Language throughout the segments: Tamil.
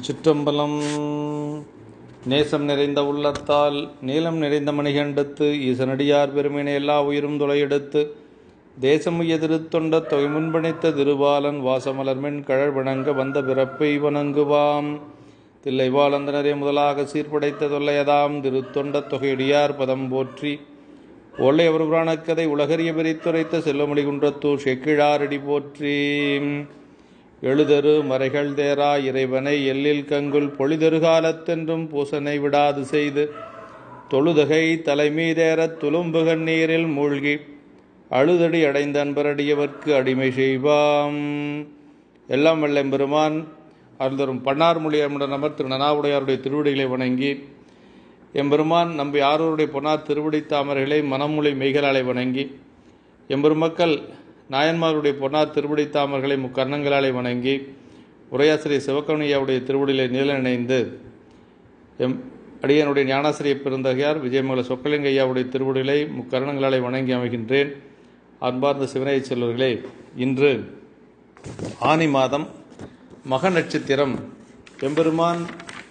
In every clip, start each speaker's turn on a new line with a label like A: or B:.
A: திருச்சிற்றம்பலம் நேசம் நிறைந்த உள்ளத்தால் நீலம் நிறைந்த மணிகண்டத்து ஈசனடியார் பெருமினை எல்லா உயிரும் துளையெடுத்து தேசம் எதிர்த்தொண்ட தொகை முன்பணித்த திருபாலன் வாசமலர்மென் கழல் வணங்க வந்த பிறப்பை வணங்குவாம் தில்லைவாளந்தனரே முதலாக சீர்படைத்த தொல்லையதாம் திருத்தொண்ட தொகையடியார் பதம் போற்றி ஒல்லை அவர் புராணக்கதை உலகறிய பிரித்துரைத்த செல்வமொழி குன்றத்தூர் செக்கிழாரடி போற்றி எழுதரு மறைகள் தேரா இறைவனை எல்லில் கங்குல் பொழிதரு காலத்தென்றும் பூசனை விடாது செய்து தொழுதகை தலைமீதேறத் துளும்புகன் நீரில் மூழ்கி அழுதடி அடைந்த அன்பரடியவர்க்கு அடிமை செய்வாம் எல்லாம் வெள்ளம் பெருமான் அருந்தரும் பன்னார் மொழியமுடன் அமர் திரு நனாவுடையாருடைய திருவடிகளை வணங்கி எம்பெருமான் நம்பி ஆரூருடைய பொன்னார் திருவடி தாமரைகளை மனமொழி மெய்களாலை வணங்கி எம்பெருமக்கள் நாயன்மாருடைய பொன்னார் திருவடி தாமர்களை முக்கர்ணங்களாலே வணங்கி உரையாசிரியர் சிவகவனியாவுடைய திருவடியிலே நீல இணைந்து எம் அடியனுடைய ஞானாசிரிய பெருந்தகையார் விஜயமங்கல சொக்கலிங்க ஐயாவுடைய திருவடிகளை முக்கரணங்களாலே வணங்கி அமைகின்றேன் அன்பார்ந்த சிவனைய செல்வர்களே இன்று ஆனி மாதம் மக நட்சத்திரம் எம்பெருமான்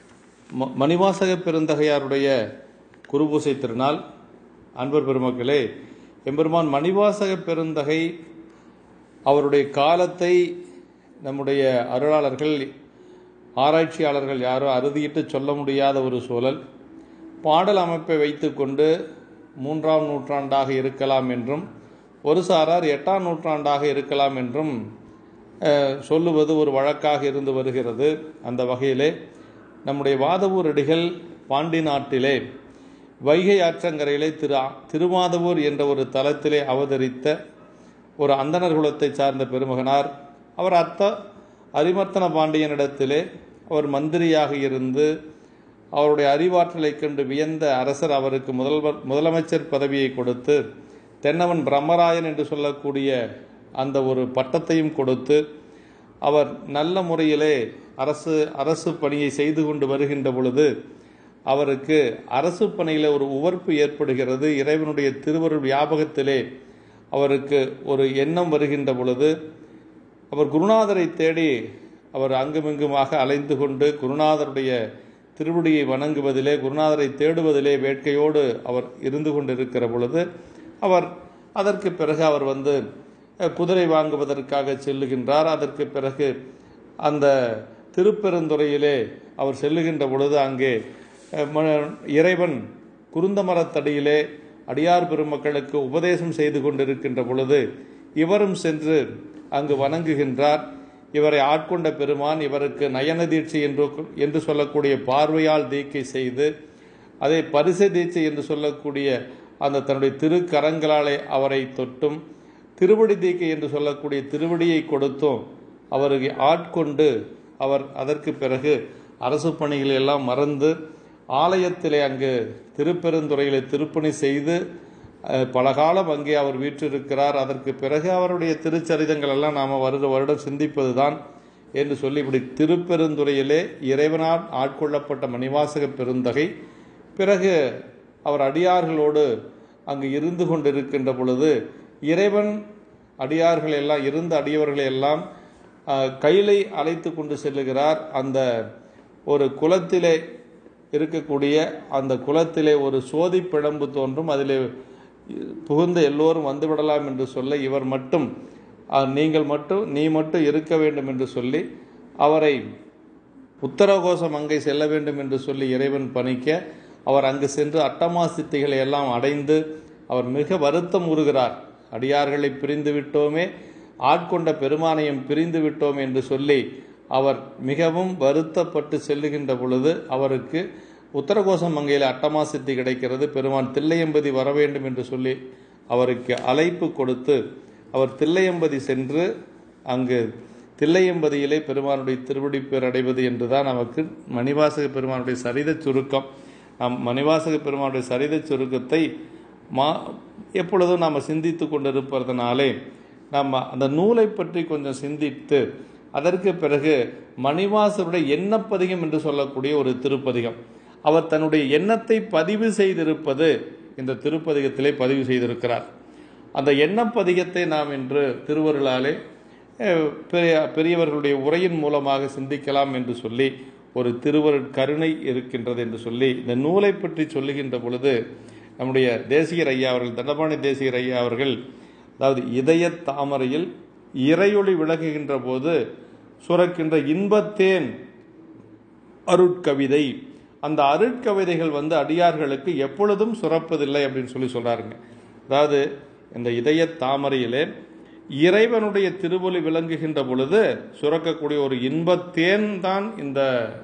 A: ம- மணிவாசக பெருந்தகையாருடைய குருபூசை திருநாள் அன்பர் பெருமக்களே எம்பெருமான் மணிவாசக பெருந்தகை அவருடைய காலத்தை நம்முடைய அருளாளர்கள் ஆராய்ச்சியாளர்கள் யாரோ அறுதியிட்டு சொல்ல முடியாத ஒரு சூழல் பாடல் அமைப்பை வைத்துக்கொண்டு மூன்றாம் நூற்றாண்டாக இருக்கலாம் என்றும் ஒரு சாரார் எட்டாம் நூற்றாண்டாக இருக்கலாம் என்றும் அஹ், சொல்லுவது ஒரு வழக்காக இருந்து வருகிறது அந்த வகையிலே நம்முடைய வாதவூர் அடிகள் பாண்டி நாட்டிலே வைகை ஆற்றங்கரையிலே திரு திருமாதவூர் என்ற ஒரு தலத்திலே அவதரித்த ஒரு அந்தணர் குலத்தை சார்ந்த பெருமகனார் அவர் அத்த அரிமர்த்தன பாண்டியனிடத்திலே அவர் மந்திரியாக இருந்து அவருடைய அறிவாற்றலை கண்டு வியந்த அரசர் அவருக்கு முதல்வர் முதலமைச்சர் பதவியை கொடுத்து தென்னவன் பிரம்மராயன் என்று சொல்லக்கூடிய அந்த ஒரு பட்டத்தையும் கொடுத்து அவர் நல்ல முறையிலே அரசு அரசு பணியை செய்து கொண்டு வருகின்ற பொழுது அவருக்கு அரசு பணியில் ஒரு உவர்ப்பு ஏற்படுகிறது இறைவனுடைய திருவருள் வியாபகத்திலே அவருக்கு ஒரு எண்ணம் வருகின்ற பொழுது அவர் குருநாதரை தேடி அவர் அங்குமிங்குமாக அலைந்து கொண்டு குருநாதருடைய திருவடியை வணங்குவதிலே குருநாதரை தேடுவதிலே வேட்கையோடு அவர் இருந்து கொண்டிருக்கிற பொழுது அவர் அதற்கு பிறகு அவர் வந்து அஹ், குதிரை வாங்குவதற்காக செல்லுகின்றார் அதற்கு பிறகு அந்த திருப்பெருந்துறையிலே அவர் செல்லுகின்ற பொழுது அங்கே அஹ், ம- இறைவன் குருந்த மரத்தடியிலே அடியார் பெருமக்களுக்கு உபதேசம் செய்து கொண்டிருக்கின்ற பொழுது இவரும் சென்று அங்கு வணங்குகின்றார் இவரை ஆட்கொண்ட பெருமான் இவருக்கு நயன தீட்சை என்று என்று சொல்லக்கூடிய பார்வையால் தீக்கை செய்து அதை பரிசை தீட்சை என்று சொல்லக்கூடிய அந்த தன்னுடைய திருக்கரங்களாலே அவரை தொட்டும் திருவடி தீக்கை என்று சொல்லக்கூடிய திருவடியை கொடுத்தும் அவருக்கு ஆட்கொண்டு அவர் அதற்கு பிறகு அரசு பணிகளை எல்லாம் மறந்து ஆலயத்திலே அங்கு திருப்பெருந்துறையிலே திருப்பணி செய்து அஹ், பல காலம் அங்கே அவர் வீற்றிருக்கிறார் அதற்கு பிறகு அவருடைய திருச்சரிதங்கள் எல்லாம் நாம் வருட வருடம் சிந்திப்பதுதான் என்று சொல்லி இப்படி திருப்பெருந்துறையிலே இறைவனால் ஆட்கொள்ளப்பட்ட மணிவாசக பெருந்தகை பிறகு அவர் அடியார்களோடு அங்கு இருந்து கொண்டிருக்கின்ற பொழுது இறைவன் அடியார்கள் எல்லாம் இருந்த அடியவர்களை எல்லாம் அஹ், கையிலை அழைத்து கொண்டு செல்லுகிறார் அந்த ஒரு குலத்திலே இருக்கக்கூடிய அந்த குலத்திலே ஒரு சோதி பிழம்பு தோன்றும் அதிலே புகுந்த எல்லோரும் வந்துவிடலாம் என்று சொல்ல இவர் மட்டும் அஹ், நீங்கள் மட்டும் நீ மட்டும் இருக்க வேண்டும் என்று சொல்லி அவரை உத்தரகோசம் அங்கே செல்ல வேண்டும் என்று சொல்லி இறைவன் பணிக்க அவர் அங்கு சென்று அட்டமா சித்திகளை எல்லாம் அடைந்து அவர் மிக வருத்தம் உறுகிறார் அடியார்களை பிரிந்து விட்டோமே ஆட்கொண்ட பெருமானையும் பிரிந்து விட்டோம் என்று சொல்லி அவர் மிகவும் வருத்தப்பட்டு செல்லுகின்ற பொழுது அவருக்கு உத்தரகோசம் மங்கையில் அட்டமா சித்தி கிடைக்கிறது பெருமான் தில்லையம்பதி வர வேண்டும் என்று சொல்லி அவருக்கு அழைப்பு கொடுத்து அவர் தில்லையம்பதி சென்று அங்கு தில்லையம்பதியிலே பெருமானுடைய திருவடி பேர் அடைவது என்றுதான் நமக்கு மணிவாசக பெருமானுடைய சரித சுருக்கம் நாம் மணிவாசக பெருமானுடைய சரித சுருக்கத்தை மா எப்பொழுதும் நாம் சிந்தித்து கொண்டிருப்பதனாலே நம்ம அந்த நூலை பற்றி கொஞ்சம் சிந்தித்து அதற்கு பிறகு மணிவாசருடைய எண்ணப்பதிகம் என்று சொல்லக்கூடிய ஒரு திருப்பதிகம் அவர் தன்னுடைய எண்ணத்தை பதிவு செய்திருப்பது இந்த திருப்பதிகத்திலே பதிவு செய்திருக்கிறார் அந்த எண்ணப்பதிகத்தை நாம் இன்று திருவருளாலே அஹ், பெரிய பெரியவர்களுடைய உரையின் மூலமாக சிந்திக்கலாம் என்று சொல்லி ஒரு திருவருட் கருணை இருக்கின்றது என்று சொல்லி இந்த நூலை பற்றி சொல்லுகின்ற பொழுது நம்முடைய தேசிகர் ஐயா அவர்கள் தண்டபாணி தேசிகர் ஐயா அவர்கள் அதாவது இதய தாமரையில் இறையொளி விளக்குகின்ற போது சுரக்கின்ற இன்பத்தேன் அருட்கவிதை அந்த அருட்கவிதைகள் வந்து அடியார்களுக்கு எப்பொழுதும் சுரப்பதில்லை அப்படின்னு சொல்லி சொல்றாருங்க அதாவது இந்த இதய தாமரையிலே இறைவனுடைய திருவொலி விளங்குகின்ற பொழுது சுரக்கக்கூடிய ஒரு இன்பத்தேன் தான் இந்த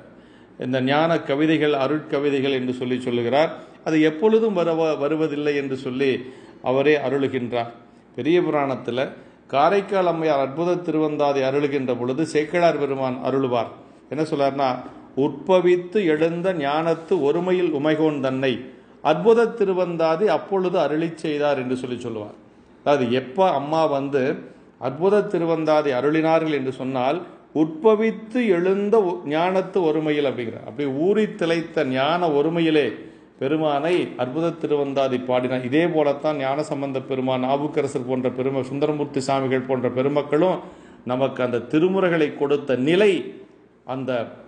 A: இந்த ஞான கவிதைகள் அருட்கவிதைகள் என்று சொல்லி சொல்லுகிறார் அது எப்பொழுதும் வருவ வருவதில்லை என்று சொல்லி அவரே அருளுகின்றார் பெரிய புராணத்தில் காரைக்கால் அம்மையார் அற்புத திருவந்தாதி அருளுகின்ற பொழுது சேக்கிழார் பெருமான் அருளுவார் என்ன சொல்றாருன்னா உற்பவித்து எழுந்த ஞானத்து ஒருமையில் உமைகோன் தன்னை அற்புத திருவந்தாதி அப்பொழுது அருளி செய்தார் என்று சொல்லி சொல்லுவார் அதாவது எப்போ அம்மா வந்து அற்புத திருவந்தாதி அருளினார்கள் என்று சொன்னால் உட்பவித்து எழுந்த ஒ- ஞானத்து ஒருமையில் அப்படிங்கிறார் அப்படி ஊறி திளைத்த ஞான ஒருமையிலே பெருமானை அற்புத திருவந்தாதி பாடினார் இதே போலத்தான் ஞான சம்பந்த பெருமான் நாவுக்கரசர் போன்ற பெருமை சுந்தரமூர்த்தி சாமிகள் போன்ற பெருமக்களும் நமக்கு அந்த திருமுறைகளை கொடுத்த நிலை அந்த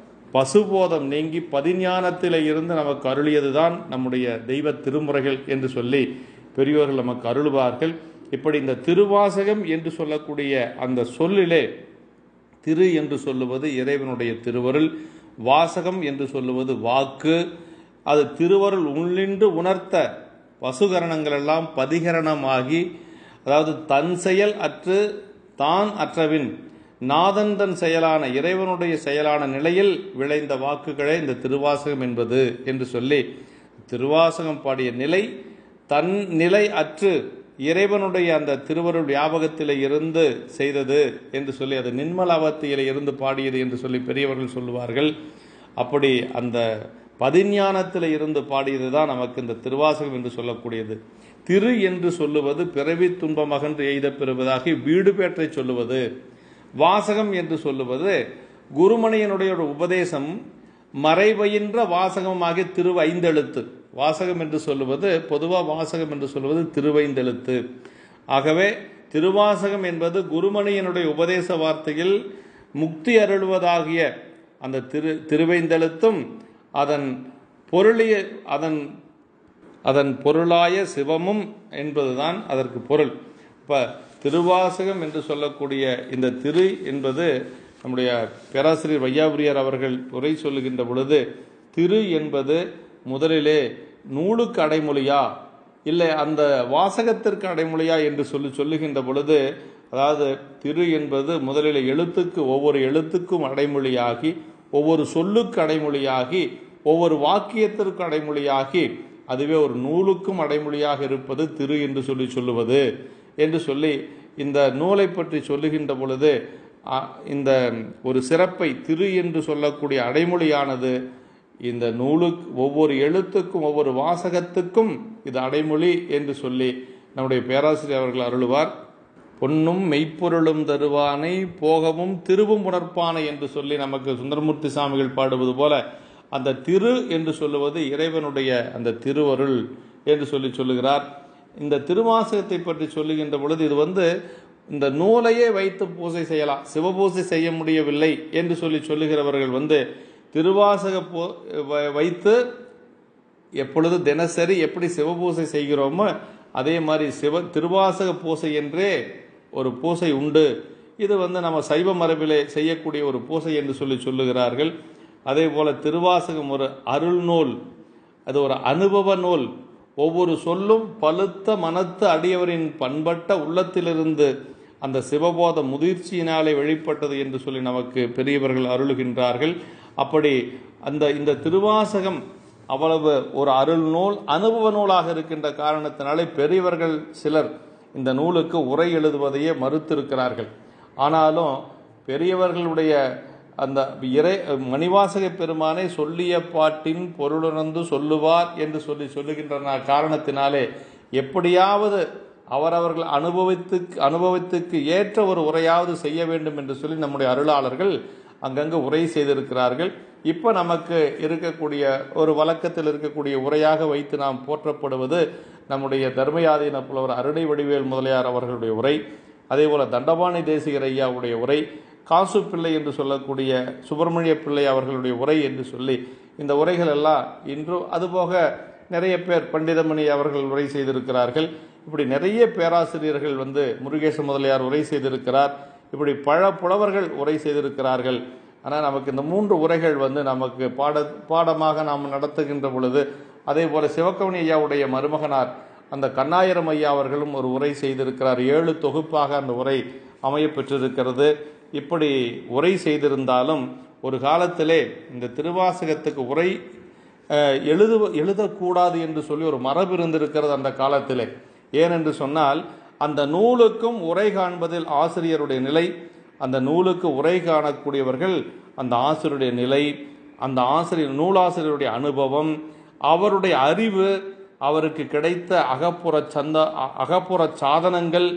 A: பசுபோதம் நீங்கி பதிஞானத்திலே இருந்து நமக்கு அருளியதுதான் நம்முடைய தெய்வ திருமுறைகள் என்று சொல்லி பெரியோர்கள் நமக்கு அருளுவார்கள் இப்படி இந்த திருவாசகம் என்று சொல்லக்கூடிய அந்த சொல்லிலே திரு என்று சொல்லுவது இறைவனுடைய திருவருள் வாசகம் என்று சொல்லுவது வாக்கு அது திருவருள் உள்ளின்று உணர்த்த பசுகரணங்கள் எல்லாம் பதிகரணமாகி அதாவது தன் செயல் அற்று தான் அற்றவின் நாதன் தன் செயலான இறைவனுடைய செயலான நிலையில் விளைந்த வாக்குகளே இந்த திருவாசகம் என்பது என்று சொல்லி திருவாசகம் பாடிய நிலை தன் நிலை அற்று இறைவனுடைய அந்த திருவருள் ஞாபகத்திலே இருந்து செய்தது என்று சொல்லி அது நின்மலாவத்தியிலே இருந்து பாடியது என்று சொல்லி பெரியவர்கள் சொல்லுவார்கள் அப்படி அந்த பதிஞானத்தில் இருந்து பாடியது தான் நமக்கு இந்த திருவாசகம் என்று சொல்லக்கூடியது திரு என்று சொல்லுவது பிறவி துன்பமகன்று எய்த பெறுவதாகி வீடு பேற்றை சொல்லுவது வாசகம் என்று சொல்லுவது குருமணியனுடைய ஒரு உபதேசம் மறைவயின்ற வாசகமாகிய திருவைந்தெழுத்து வாசகம் என்று சொல்லுவது பொதுவாக வாசகம் என்று சொல்லுவது திருவைந்தெழுத்து ஆகவே திருவாசகம் என்பது குருமணியனுடைய உபதேச வார்த்தையில் முக்தி அருள்வதாகிய அந்த திரு திருவைந்தெழுத்தும் அதன் பொருளிய அதன் அதன் பொருளாய சிவமும் என்பதுதான் அதற்கு பொருள் இப்போ திருவாசகம் என்று சொல்லக்கூடிய இந்த திரு என்பது நம்முடைய பேராசிரியர் வையாபுரியார் அவர்கள் உரை சொல்லுகின்ற பொழுது திரு என்பது முதலிலே நூலுக்கு அடைமொழியா இல்லை அந்த வாசகத்திற்கு அடைமொழியா என்று சொல்லி சொல்லுகின்ற பொழுது அதாவது திரு என்பது முதலில் எழுத்துக்கு ஒவ்வொரு எழுத்துக்கும் அடைமொழியாகி ஒவ்வொரு சொல்லுக்கு அடைமொழியாகி ஒவ்வொரு வாக்கியத்திற்கு அடைமொழியாகி அதுவே ஒரு நூலுக்கும் அடைமொழியாக இருப்பது திரு என்று சொல்லி சொல்லுவது என்று சொல்லி இந்த நூலை பற்றி சொல்லுகின்ற பொழுது அ, இந்த ஒரு சிறப்பை திரு என்று சொல்லக்கூடிய அடைமொழியானது இந்த நூலுக்கு ஒவ்வொரு எழுத்துக்கும் ஒவ்வொரு வாசகத்துக்கும் இது அடைமொழி என்று சொல்லி நம்முடைய பேராசிரியர் அவர்கள் அருளுவார் பொன்னும் மெய்ப்பொருளும் தருவானை போகவும் திருவும் உணர்ப்பானை என்று சொல்லி நமக்கு சுந்தரமூர்த்தி சாமிகள் பாடுவது போல அந்த திரு என்று சொல்லுவது இறைவனுடைய அந்த திருவருள் என்று சொல்லி சொல்லுகிறார் இந்த திருவாசகத்தை பற்றி சொல்லுகின்ற பொழுது இது வந்து இந்த நூலையே வைத்து பூஜை செய்யலாம் சிவபூஜை செய்ய முடியவில்லை என்று சொல்லி சொல்லுகிறவர்கள் வந்து திருவாசக பூ- வ- வைத்து எப்பொழுது தினசரி எப்படி சிவபூசை செய்கிறோமோ அதே மாதிரி சிவ திருவாசக பூசை என்றே ஒரு பூசை உண்டு இது வந்து நம்ம சைவ மரபிலே செய்யக்கூடிய ஒரு பூசை என்று சொல்லி சொல்லுகிறார்கள் அதே போல திருவாசகம் ஒரு அருள் நூல் அது ஒரு அனுபவ நூல் ஒவ்வொரு சொல்லும் பழுத்த மனத்து அடியவரின் பண்பட்ட உள்ளத்திலிருந்து அந்த சிவபோத முதிர்ச்சியினாலே வெளிப்பட்டது என்று சொல்லி நமக்கு பெரியவர்கள் அருளுகின்றார்கள் அப்படி அந்த இந்த திருவாசகம் அவ்வளவு ஒரு அருள் நூல் அனுபவ நூலாக இருக்கின்ற காரணத்தினாலே பெரியவர்கள் சிலர் இந்த நூலுக்கு உரை எழுதுவதையே மறுத்திருக்கிறார்கள் ஆனாலும் பெரியவர்களுடைய அந்த இறை மணிவாசக பெருமானை சொல்லிய பாட்டின் பொருளுணர்ந்து சொல்லுவார் என்று சொல்லி சொல்லுகின்ற நா- காரணத்தினாலே எப்படியாவது அவரவர்கள் அனுபவித்து அனுபவத்துக்கு ஏற்ற ஒரு உரையாவது செய்ய வேண்டும் என்று சொல்லி நம்முடைய அருளாளர்கள் அங்கங்கே உரை செய்திருக்கிறார்கள் இப்போ நமக்கு இருக்கக்கூடிய ஒரு வழக்கத்தில் இருக்கக்கூடிய உரையாக வைத்து நாம் போற்றப்படுவது நம்முடைய தர்மயாதீன புலவர் அருணை வடிவேல் முதலியார் அவர்களுடைய உரை அதே போல தண்டபாணி தேசிகர் ஐயாவுடைய உரை காசு பிள்ளை என்று சொல்லக்கூடிய சுப்பிரமணிய பிள்ளை அவர்களுடைய உரை என்று சொல்லி இந்த உரைகள் எல்லாம் இன்றும் அதுபோக நிறைய பேர் பண்டிதமணி அவர்கள் உரை செய்திருக்கிறார்கள் இப்படி நிறைய பேராசிரியர்கள் வந்து முருகேச முதலியார் உரை செய்திருக்கிறார் இப்படி பல புலவர்கள் உரை செய்திருக்கிறார்கள் ஆனால் நமக்கு இந்த மூன்று உரைகள் வந்து நமக்கு பாட பாடமாக நாம் நடத்துகின்ற பொழுது அதே போல சிவக்கவனி ஐயாவுடைய மருமகனார் அந்த கண்ணாயிரம் ஐயா அவர்களும் ஒரு உரை செய்திருக்கிறார் ஏழு தொகுப்பாக அந்த உரை அமைய பெற்றிருக்கிறது இப்படி உரை செய்திருந்தாலும் ஒரு காலத்திலே இந்த திருவாசகத்துக்கு உரை அஹ், எழுது எழுதக்கூடாது என்று சொல்லி ஒரு மரபு இருந்திருக்கிறது அந்த காலத்திலே ஏனென்று சொன்னால் அந்த நூலுக்கும் உரை காண்பதில் ஆசிரியருடைய நிலை அந்த நூலுக்கு உரை காணக்கூடியவர்கள் அந்த ஆசிரியருடைய நிலை அந்த ஆசிரியர் நூலாசிரியருடைய அனுபவம் அவருடைய அறிவு அவருக்கு கிடைத்த அகப்புற சந்த அ- அகப்புற சாதனங்கள்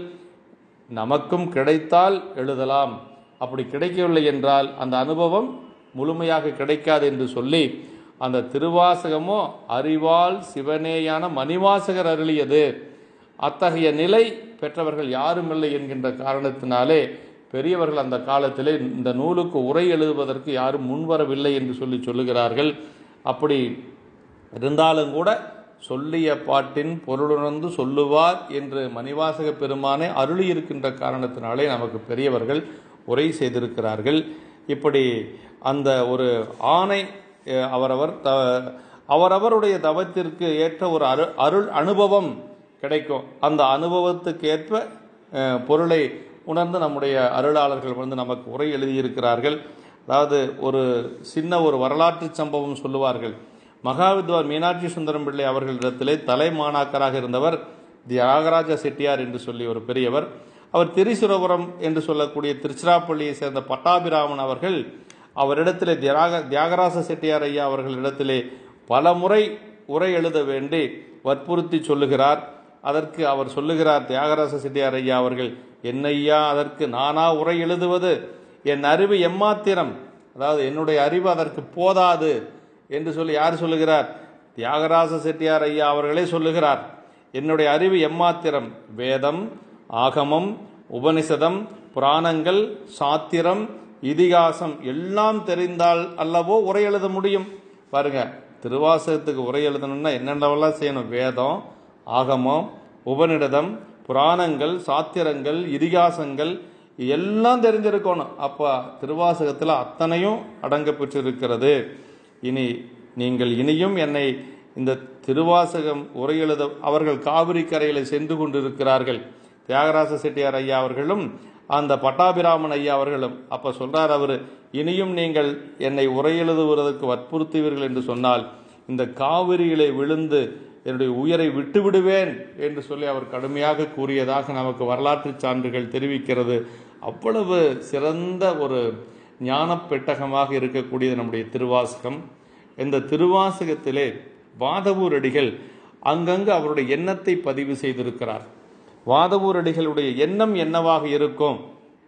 A: நமக்கும் கிடைத்தால் எழுதலாம் அப்படி கிடைக்கவில்லை என்றால் அந்த அனுபவம் முழுமையாக கிடைக்காது என்று சொல்லி அந்த திருவாசகமோ அறிவால் சிவனேயான மணிவாசகர் அருளியது அத்தகைய நிலை பெற்றவர்கள் யாரும் இல்லை என்கின்ற காரணத்தினாலே பெரியவர்கள் அந்த காலத்திலே இந்த நூலுக்கு உரை எழுதுவதற்கு யாரும் முன்வரவில்லை என்று சொல்லி சொல்லுகிறார்கள் அப்படி இருந்தாலும் கூட சொல்லிய பாட்டின் பொருளுணர்ந்து சொல்லுவார் என்று மணிவாசக பெருமானே அருளி இருக்கின்ற காரணத்தினாலே நமக்கு பெரியவர்கள் உரை செய்திருக்கிறார்கள் இப்படி அந்த ஒரு ஆணை அஹ், அவரவர் த அவரவருடைய தவத்திற்கு ஏற்ற ஒரு அரு அருள் அனுபவம் கிடைக்கும் அந்த அனுபவத்துக்கு ஏற்ப அஹ், பொருளை உணர்ந்து நம்முடைய அருளாளர்கள் வந்து நமக்கு உரை எழுதியிருக்கிறார்கள் அதாவது ஒரு சின்ன ஒரு வரலாற்று சம்பவம் சொல்லுவார்கள் மகாவித்வான் மீனாட்சி சுந்தரம் பிள்ளை அவர்களிடத்திலே தலைமாணாக்கராக இருந்தவர் தியாகராஜ செட்டியார் என்று சொல்லி ஒரு பெரியவர் அவர் திரிசுரபுரம் என்று சொல்லக்கூடிய திருச்சிராப்பள்ளியை சேர்ந்த பட்டாபிராமன் அவர்கள் அவரிடத்திலே தியாக தியாகராஜ செட்டியார் ஐயா அவர்களிடத்திலே பல முறை உரை எழுத வேண்டி வற்புறுத்தி சொல்லுகிறார் அதற்கு அவர் சொல்லுகிறார் தியாகராஜ செட்டியார் ஐயா அவர்கள் என்னையா அதற்கு நானா உரை எழுதுவது என் அறிவு எம்மாத்திரம் அதாவது என்னுடைய அறிவு அதற்கு போதாது என்று சொல்லி யார் சொல்லுகிறார் தியாகராஜ செட்டியார் ஐயா அவர்களே சொல்லுகிறார் என்னுடைய அறிவு எம்மாத்திரம் வேதம் ஆகமம் உபனிஷதம் புராணங்கள் சாத்திரம் இதிகாசம் எல்லாம் தெரிந்தால் அல்லவோ உரை எழுத முடியும் பாருங்க திருவாசகத்துக்கு உரை எழுதணும்னா என்னென்னவெல்லாம் செய்யணும் வேதம் ஆகமம் உபநிடதம் புராணங்கள் சாத்திரங்கள் இதிகாசங்கள் எல்லாம் தெரிஞ்சிருக்கணும் அப்போ திருவாசகத்தில் அத்தனையும் அடங்க பெற்றிருக்கிறது இனி நீங்கள் இனியும் என்னை இந்த திருவாசகம் உரை எழுத அவர்கள் காவிரி கரையில் சென்று கொண்டிருக்கிறார்கள் தியாகராஜ செட்டியார் ஐயா அவர்களும் அந்த பட்டாபிராமன் ஐயா அவர்களும் அப்ப சொல்றார் அவர் இனியும் நீங்கள் என்னை உரை எழுதுவதற்கு வற்புறுத்துவீர்கள் என்று சொன்னால் இந்த காவிரியிலே விழுந்து என்னுடைய உயிரை விட்டு விடுவேன் என்று சொல்லி அவர் கடுமையாக கூறியதாக நமக்கு வரலாற்று சான்றுகள் தெரிவிக்கிறது அவ்வளவு சிறந்த ஒரு ஞான பெட்டகமாக இருக்கக்கூடியது நம்முடைய திருவாசகம் இந்த திருவாசகத்திலே வாதவூர் அடிகள் அங்கங்கு அவருடைய எண்ணத்தை பதிவு செய்திருக்கிறார் வாதவூர் அடிகளுடைய எண்ணம் என்னவாக இருக்கும்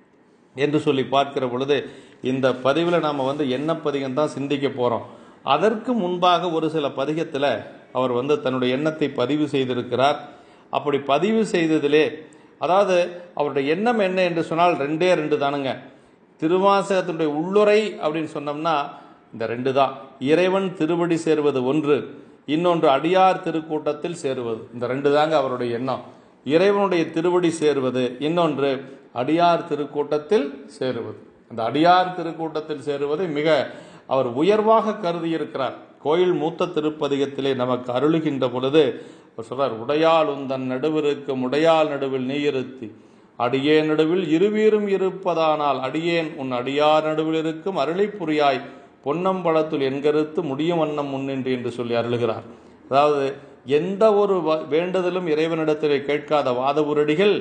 A: என்று சொல்லி பார்க்கிற பொழுது இந்த பதிவில் நாம் வந்து என்ன பதிகம் தான் சிந்திக்க போகிறோம் அதற்கு முன்பாக ஒரு சில பதிகத்தில் அவர் வந்து தன்னுடைய எண்ணத்தை பதிவு செய்திருக்கிறார் அப்படி பதிவு செய்ததிலே அதாவது அவருடைய எண்ணம் என்ன என்று சொன்னால் ரெண்டே ரெண்டு தானுங்க திருவாசகத்தினுடைய உள்ளுரை அப்படின்னு சொன்னோம்னா இந்த ரெண்டு தான் இறைவன் திருவடி சேருவது ஒன்று இன்னொன்று அடியார் திருக்கூட்டத்தில் சேருவது இந்த ரெண்டு தாங்க அவருடைய எண்ணம் இறைவனுடைய திருவடி சேருவது இன்னொன்று அடியார் திருக்கூட்டத்தில் சேருவது அந்த அடியார் திருக்கூட்டத்தில் சேருவதை மிக அவர் உயர்வாக கருதி இருக்கிறார் கோயில் மூத்த திருப்பதிகத்திலே நமக்கு அருளுகின்ற பொழுது அவர் சொல்றார் உடையால் உந்தன் நடுவிருக்கும் உடையால் நடுவில் நீ இருத்தி அடியேன் நடுவில் இருவீரும் இருப்பதானால் அடியேன் உன் அடியார் நடுவில் இருக்கும் அருளை புரியாய் பொன்னம்பலத்துள் என்கருத்து முடியும் வண்ணம் முன்னின்று என்று சொல்லி அருளுகிறார் அதாவது எந்த ஒரு வ- வேண்டுதலும் இறைவனிடத்திலே கேட்காத வாதபுரடிகள்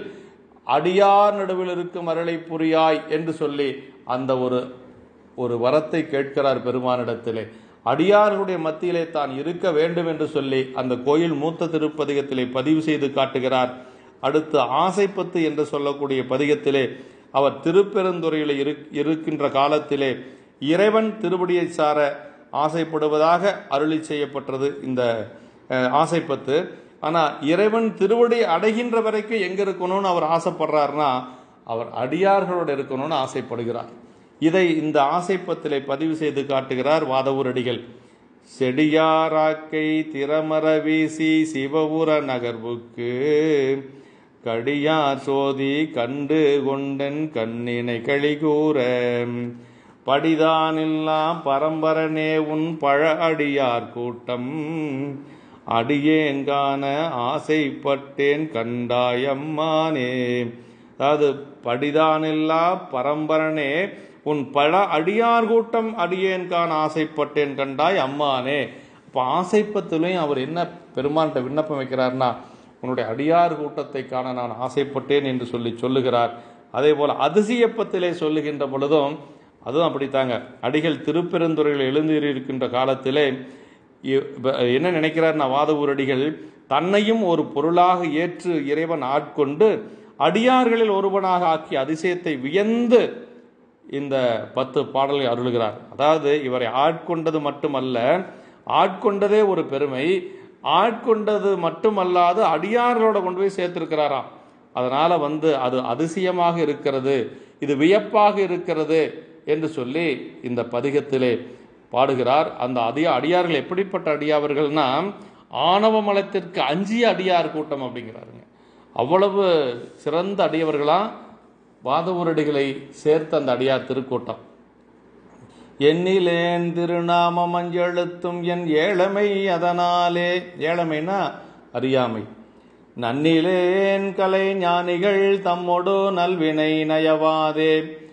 A: அடியார் நடுவில் இருக்கும் அருளை புரியாய் என்று சொல்லி அந்த ஒரு ஒரு வரத்தை கேட்கிறார் பெருமானிடத்திலே அடியார்களுடைய மத்தியிலே தான் இருக்க வேண்டும் என்று சொல்லி அந்த கோயில் மூத்த திருப்பதிகத்திலே பதிவு செய்து காட்டுகிறார் அடுத்து ஆசைப்பத்து என்று சொல்லக்கூடிய பதிகத்திலே அவர் திருப்பெருந்துறையில் இரு இருக்கின்ற காலத்திலே இறைவன் திருவடியை சார ஆசைப்படுவதாக அருளி செய்யப்பட்டது இந்த அஹ், ஆசைப்பத்து ஆனால் இறைவன் திருவடி அடைகின்ற வரைக்கும் எங்க இருக்கணும்னு அவர் ஆசைப்படுறாருன்னா அவர் அடியார்களோடு இருக்கணும்னு ஆசைப்படுகிறார் இதை இந்த ஆசைப்பத்திலே பதிவு செய்து காட்டுகிறார் வாதவூரடிகள் செடியாராக்கை திறமர வீசி சிவபுர நகர்வுக்கு கடியார் சோதி கண்டு கொண்டன் கண்ணினை கழிகூற படிதானெல்லாம் பரம்பரனே உன் பழ அடியார் கூட்டம் அடியேன் காண ஆசைப்பட்டேன் கண்டாயம்மானே அதாவது படிதானில்லா பரம்பரனே உன் பல அடியார் கூட்டம் அடியேன் காண ஆசைப்பட்டேன் கண்டாய் அம்மானே இப்போ ஆசைப்பத்திலையும் அவர் என்ன பெருமான்கிட்ட விண்ணப்பம் வைக்கிறார்னா உன்னுடைய அடியார் கூட்டத்தை காண நான் ஆசைப்பட்டேன் என்று சொல்லி சொல்லுகிறார் அதே போல அதிசயப்பத்திலே சொல்லுகின்ற பொழுதும் அதுவும் அப்படித்தாங்க அடிகள் திருப்பெருந்துறையில் எழுந்திருக்கின்ற காலத்திலே இ- இப்ப என்ன நினைக்கிறார்னா வாதவூர் அடிகள் தன்னையும் ஒரு பொருளாக ஏற்று இறைவன் ஆட்கொண்டு அடியார்களில் ஒருவனாக ஆக்கி அதிசயத்தை வியந்து இந்த பத்து பாடலை அருளுகிறார் அதாவது இவரை ஆட்கொண்டது மட்டுமல்ல ஆட்கொண்டதே ஒரு பெருமை ஆட்கொண்டது மட்டுமல்லாது அடியார்களோட கொண்டு போய் சேர்த்திருக்கிறாராம் அதனால வந்து அது அதிசயமாக இருக்கிறது இது வியப்பாக இருக்கிறது என்று சொல்லி இந்த பதிகத்திலே பாடுகிறார் அந்த அதிக அடியார்கள் எப்படிப்பட்ட அடியார்கள்னா ஆணவ மலத்திற்கு அஞ்சிய அடியார் கூட்டம் அப்படிங்கிறாருங்க அவ்வளவு சிறந்த அடியவர்களா வாதவூரடிகளை சேர்த்த அந்த அடியார் திருக்கூட்டம் எண்ணிலேன் திருநாம மஞ்செழுத்தும் என் ஏழமை அதனாலே ஏழமைனா அறியாமை நன்னிலேன் கலை ஞானிகள் தம்மொடு நல்வினை நயவாதே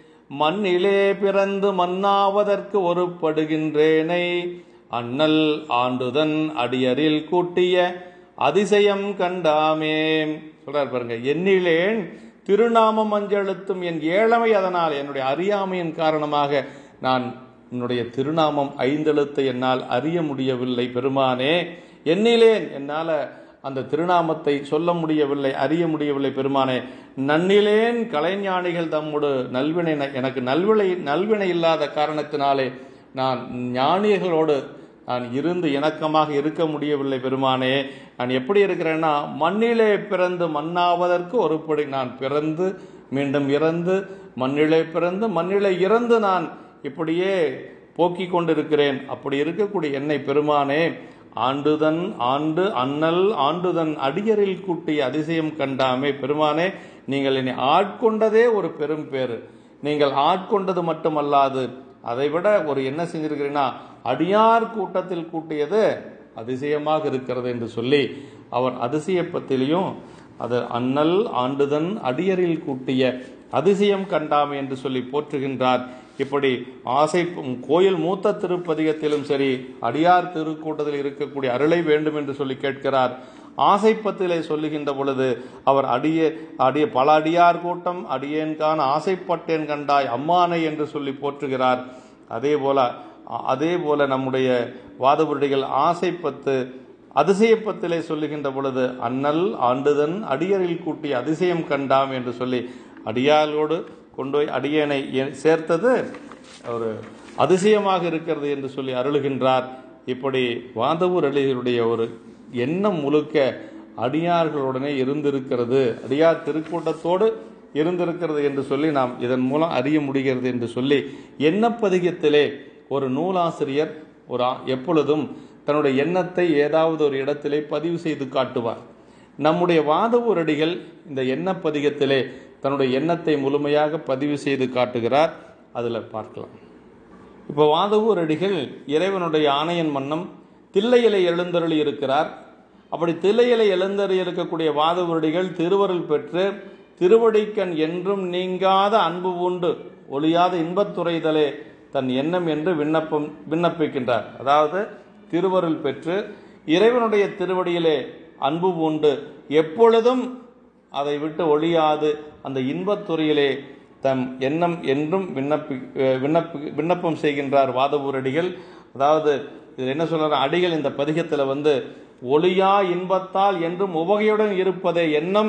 A: மண்ணிலே பிறந்து மன்னாவதற்கு ஒருப்படுகின்றேனை அண்ணல் ஆண்டுதன் அடியரில் கூட்டிய அதிசயம் கண்டாமே சொல்றார் பாருங்க எண்ணிலேன் திருநாமம் மஞ்செழுத்தும் என் ஏழமை அதனால் என்னுடைய அறியாமையின் காரணமாக நான் என்னுடைய திருநாமம் ஐந்தெழுத்தை என்னால் அறிய முடியவில்லை பெருமானே எண்ணிலேன் என்னால அந்த திருநாமத்தை சொல்ல முடியவில்லை அறிய முடியவில்லை பெருமானே நன்னிலேன் கலைஞானிகள் தம்முடு நல்வினை எனக்கு நல்வினை நல்வினை இல்லாத காரணத்தினாலே நான் ஞானிகளோடு நான் இருந்து இணக்கமாக இருக்க முடியவில்லை பெருமானே நான் எப்படி இருக்கிறேன்னா மண்ணிலே பிறந்து மண்ணாவதற்கு ஒருபடி நான் பிறந்து மீண்டும் இறந்து மண்ணிலே பிறந்து மண்ணிலே இறந்து நான் இப்படியே போக்கிக் கொண்டிருக்கிறேன் அப்படி இருக்கக்கூடிய என்னை பெருமானே ஆண்டுதன் ஆண்டு அண்ணல் ஆண்டுதன் அடியரில் கூட்டிய அதிசயம் கண்டாமே பெருமானே நீங்கள் என்னை ஆட்கொண்டதே ஒரு பெரும் பேரு நீங்கள் ஆட்கொண்டது மட்டுமல்லாது அதை விட ஒரு என்ன செஞ்சிருக்கிறீங்கன்னா அடியார் கூட்டத்தில் கூட்டியது அதிசயமாக இருக்கிறது என்று சொல்லி அவர் அதிசயப்பத்திலையும் அது அண்ணல் ஆண்டுதன் அடியரில் கூட்டிய அதிசயம் கண்டாமே என்று சொல்லி போற்றுகின்றார் இப்படி ஆசை கோயில் மூத்த திருப்பதிகத்திலும் சரி அடியார் திருக்கூட்டத்தில் இருக்கக்கூடிய அருளை வேண்டும் என்று சொல்லி கேட்கிறார் ஆசைப்பத்திலே சொல்லுகின்ற பொழுது அவர் அடிய அடிய பல அடியார் கூட்டம் அடியேன்கான் ஆசைப்பட்டேன் கண்டாய் அம்மானை என்று சொல்லி போற்றுகிறார் அதே போல அதே போல நம்முடைய வாதபுரடிகள் ஆசைப்பத்து அதிசயப்பத்திலே சொல்லுகின்ற பொழுது அண்ணல் ஆண்டுதன் அடியரில் கூட்டி அதிசயம் கண்டாம் என்று சொல்லி அடியாரோடு கொண்டு போய் அடியனை சேர்த்தது ஒரு அதிசயமாக இருக்கிறது என்று சொல்லி அருளுகின்றார் இப்படி வாதவூர் அடிகளுடைய ஒரு எண்ணம் முழுக்க அடியார்களுடனே இருந்திருக்கிறது அடியார் திருக்கூட்டத்தோடு இருந்திருக்கிறது என்று சொல்லி நாம் இதன் மூலம் அறிய முடிகிறது என்று சொல்லி எண்ணப்பதிகத்திலே ஒரு நூலாசிரியர் ஒரு எப்பொழுதும் தன்னுடைய எண்ணத்தை ஏதாவது ஒரு இடத்திலே பதிவு செய்து காட்டுவார் நம்முடைய வாதவூர் அடிகள் இந்த எண்ணப்பதிகத்திலே தன்னுடைய எண்ணத்தை முழுமையாக பதிவு செய்து காட்டுகிறார் அதில் பார்க்கலாம் இப்போ வாதவூர் அடிகள் இறைவனுடைய ஆணையன் மன்னம் தில்லையிலை எழுந்தருளி இருக்கிறார் அப்படி தில்லையிலை எழுந்தருளி இருக்கக்கூடிய வாதவூரடிகள் திருவருள் பெற்று திருவடிக்கண் என்றும் நீங்காத அன்பு உண்டு ஒளியாத இன்பத்துறைதலே தன் எண்ணம் என்று விண்ணப்பம் விண்ணப்பிக்கின்றார் அதாவது திருவருள் பெற்று இறைவனுடைய திருவடியிலே அன்பு உண்டு எப்பொழுதும் அதை விட்டு ஒழியாது அந்த இன்பத்துறையிலே தம் எண்ணம் என்றும் விண்ணப்பி விண்ணப்பி விண்ணப்பம் செய்கின்றார் வாதவூரடிகள் அதாவது இது என்ன சொல்றாரு அடிகள் இந்த பதிகத்தில் வந்து ஒளியா இன்பத்தால் என்றும் உவகையுடன் இருப்பதே எண்ணம்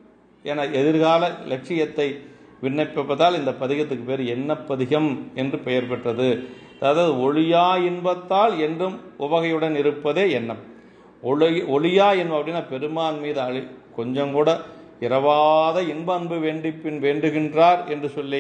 A: என எதிர்கால லட்சியத்தை விண்ணப்பிப்பதால் இந்த பதிகத்துக்கு பேர் எண்ணப்பதிகம் என்று பெயர் பெற்றது அதாவது ஒளியா இன்பத்தால் என்றும் உவகையுடன் இருப்பதே எண்ணம் ஒளி ஒளியா என்ப அப்படின்னா பெருமான் மீது அழி கொஞ்சம் கூட இரவாத இன்ப அன்பு வேண்டிப்பின் வேண்டுகின்றார் என்று சொல்லி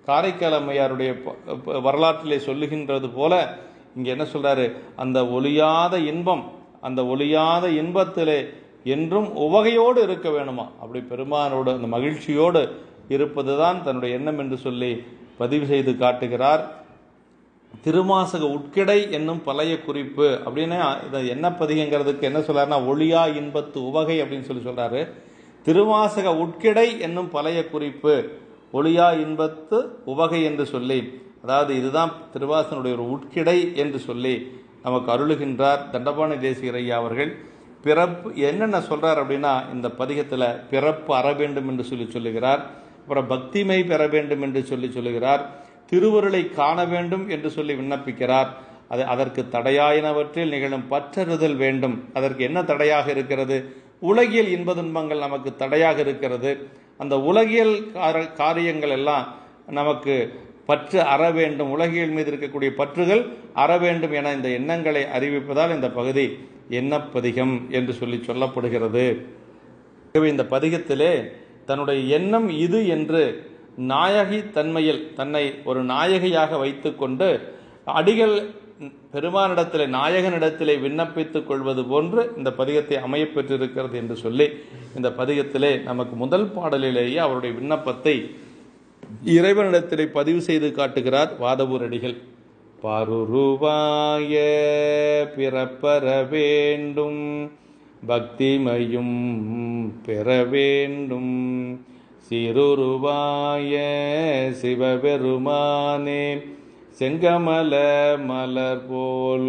A: காரைக்கால் அம்மையாருடைய ப- ப- வரலாற்றிலே சொல்லுகின்றது போல இங்கே என்ன சொல்றாரு அந்த ஒளியாத இன்பம் அந்த ஒளியாத இன்பத்திலே என்றும் உவகையோடு இருக்க வேணுமா அப்படி பெருமானோடு அந்த மகிழ்ச்சியோடு இருப்பதுதான் தன்னுடைய எண்ணம் என்று சொல்லி பதிவு செய்து காட்டுகிறார் திருமாசக உட்கிடை என்னும் பழைய குறிப்பு அப்படின்னு இதை என்ன பதிகங்கிறதுக்கு என்ன சொல்றாருன்னா ஒளியா இன்பத்து உவகை அப்படின்னு சொல்லி சொல்றாரு திருவாசக உட்கிடை என்னும் பழைய குறிப்பு ஒளியா இன்பத்து உவகை என்று சொல்லி அதாவது இதுதான் திருவாசனுடைய ஒரு உட்கிடை என்று சொல்லி நமக்கு அருளுகின்றார் தண்டபாணி தேசிகர் ஐயா அவர்கள் பிறப்பு என்னென்ன சொல்றார் அப்படின்னா இந்த பதிகத்தில் பிறப்பு அற வேண்டும் என்று சொல்லி சொல்லுகிறார் அப்புறம் பக்திமை பெற வேண்டும் என்று சொல்லி சொல்லுகிறார் திருவருளை காண வேண்டும் என்று சொல்லி விண்ணப்பிக்கிறார் அது அதற்கு தடையாயினவற்றில் நிகழும் பற்றறுதல் வேண்டும் அதற்கு என்ன தடையாக இருக்கிறது உலகியல் இன்ப துன்பங்கள் நமக்கு தடையாக இருக்கிறது அந்த உலகியல் கார- காரியங்கள் எல்லாம் நமக்கு பற்று அற வேண்டும் உலகியல் மீது இருக்கக்கூடிய பற்றுகள் அற வேண்டும் என இந்த எண்ணங்களை அறிவிப்பதால் இந்த பகுதி எண்ணப்பதிகம் என்று சொல்லி சொல்லப்படுகிறது ஆகவே இந்த பதிகத்திலே தன்னுடைய எண்ணம் இது என்று நாயகி தன்மையில் தன்னை ஒரு நாயகியாக வைத்துக்கொண்டு அடிகள் பெருமானிடத்திலே நாயகனிடத்திலே விண்ணப்பித்துக் கொள்வது போன்று இந்த பதிகத்தை அமையப்பெற்றிருக்கிறது என்று சொல்லி இந்த பதிகத்திலே நமக்கு முதல் பாடலிலேயே அவருடைய விண்ணப்பத்தை இறைவனிடத்திலே பதிவு செய்து காட்டுகிறார் வாதவூர் அடிகள் பாருருவாய பிறப்பற வேண்டும் பக்திமையும் பெற வேண்டும் சிறுருவாய சிவபெருமானே செங்கமல மலர் போல்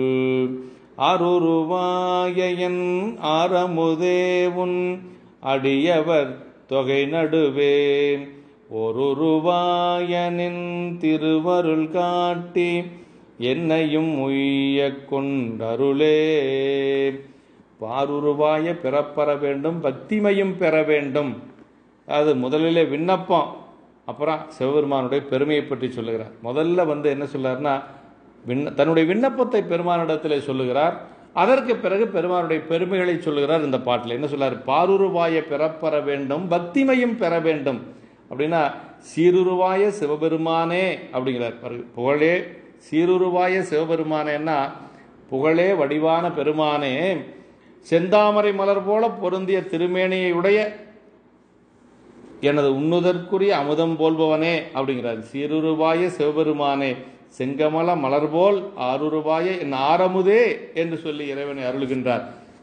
A: அருருவாயன் ஆரமுதேவுன் அடியவர் தொகை நடுவே ஒருருவாயனின் திருவருள் காட்டி என்னையும் உய்ய கொண்டருளே பாருருவாய பிறப்பற வேண்டும் பக்திமையும் பெற வேண்டும் அது முதலிலே விண்ணப்பம் அப்புறம் சிவபெருமானுடைய பெருமையை பற்றி சொல்லுகிறார் முதல்ல வந்து என்ன சொல்றாருன்னா விண்ண தன்னுடைய விண்ணப்பத்தை பெருமானிடத்திலே சொல்லுகிறார் அதற்கு பிறகு பெருமானுடைய பெருமைகளை சொல்லுகிறார் இந்த பாட்டில் என்ன சொல்றார் பாருருவாய பிறப்பற வேண்டும் பக்திமையும் பெற வேண்டும் அப்படின்னா சீருருவாய சிவபெருமானே அப்படிங்கிறார் பாருங்க. புகழே சீருருவாய சிவபெருமானேன்னா புகழே வடிவான பெருமானே செந்தாமரை மலர் போல பொருந்திய திருமேனியை உடைய எனது உண்ணுதற்குரிய அமுதம் போல்பவனே அப்படிங்கிறார் சீருருவாய சிவபெருமானே செங்கமல மலர் போல் ஆறுருவாய என் ஆரமுதே என்று சொல்லி இறைவனை அருளுகின்றார்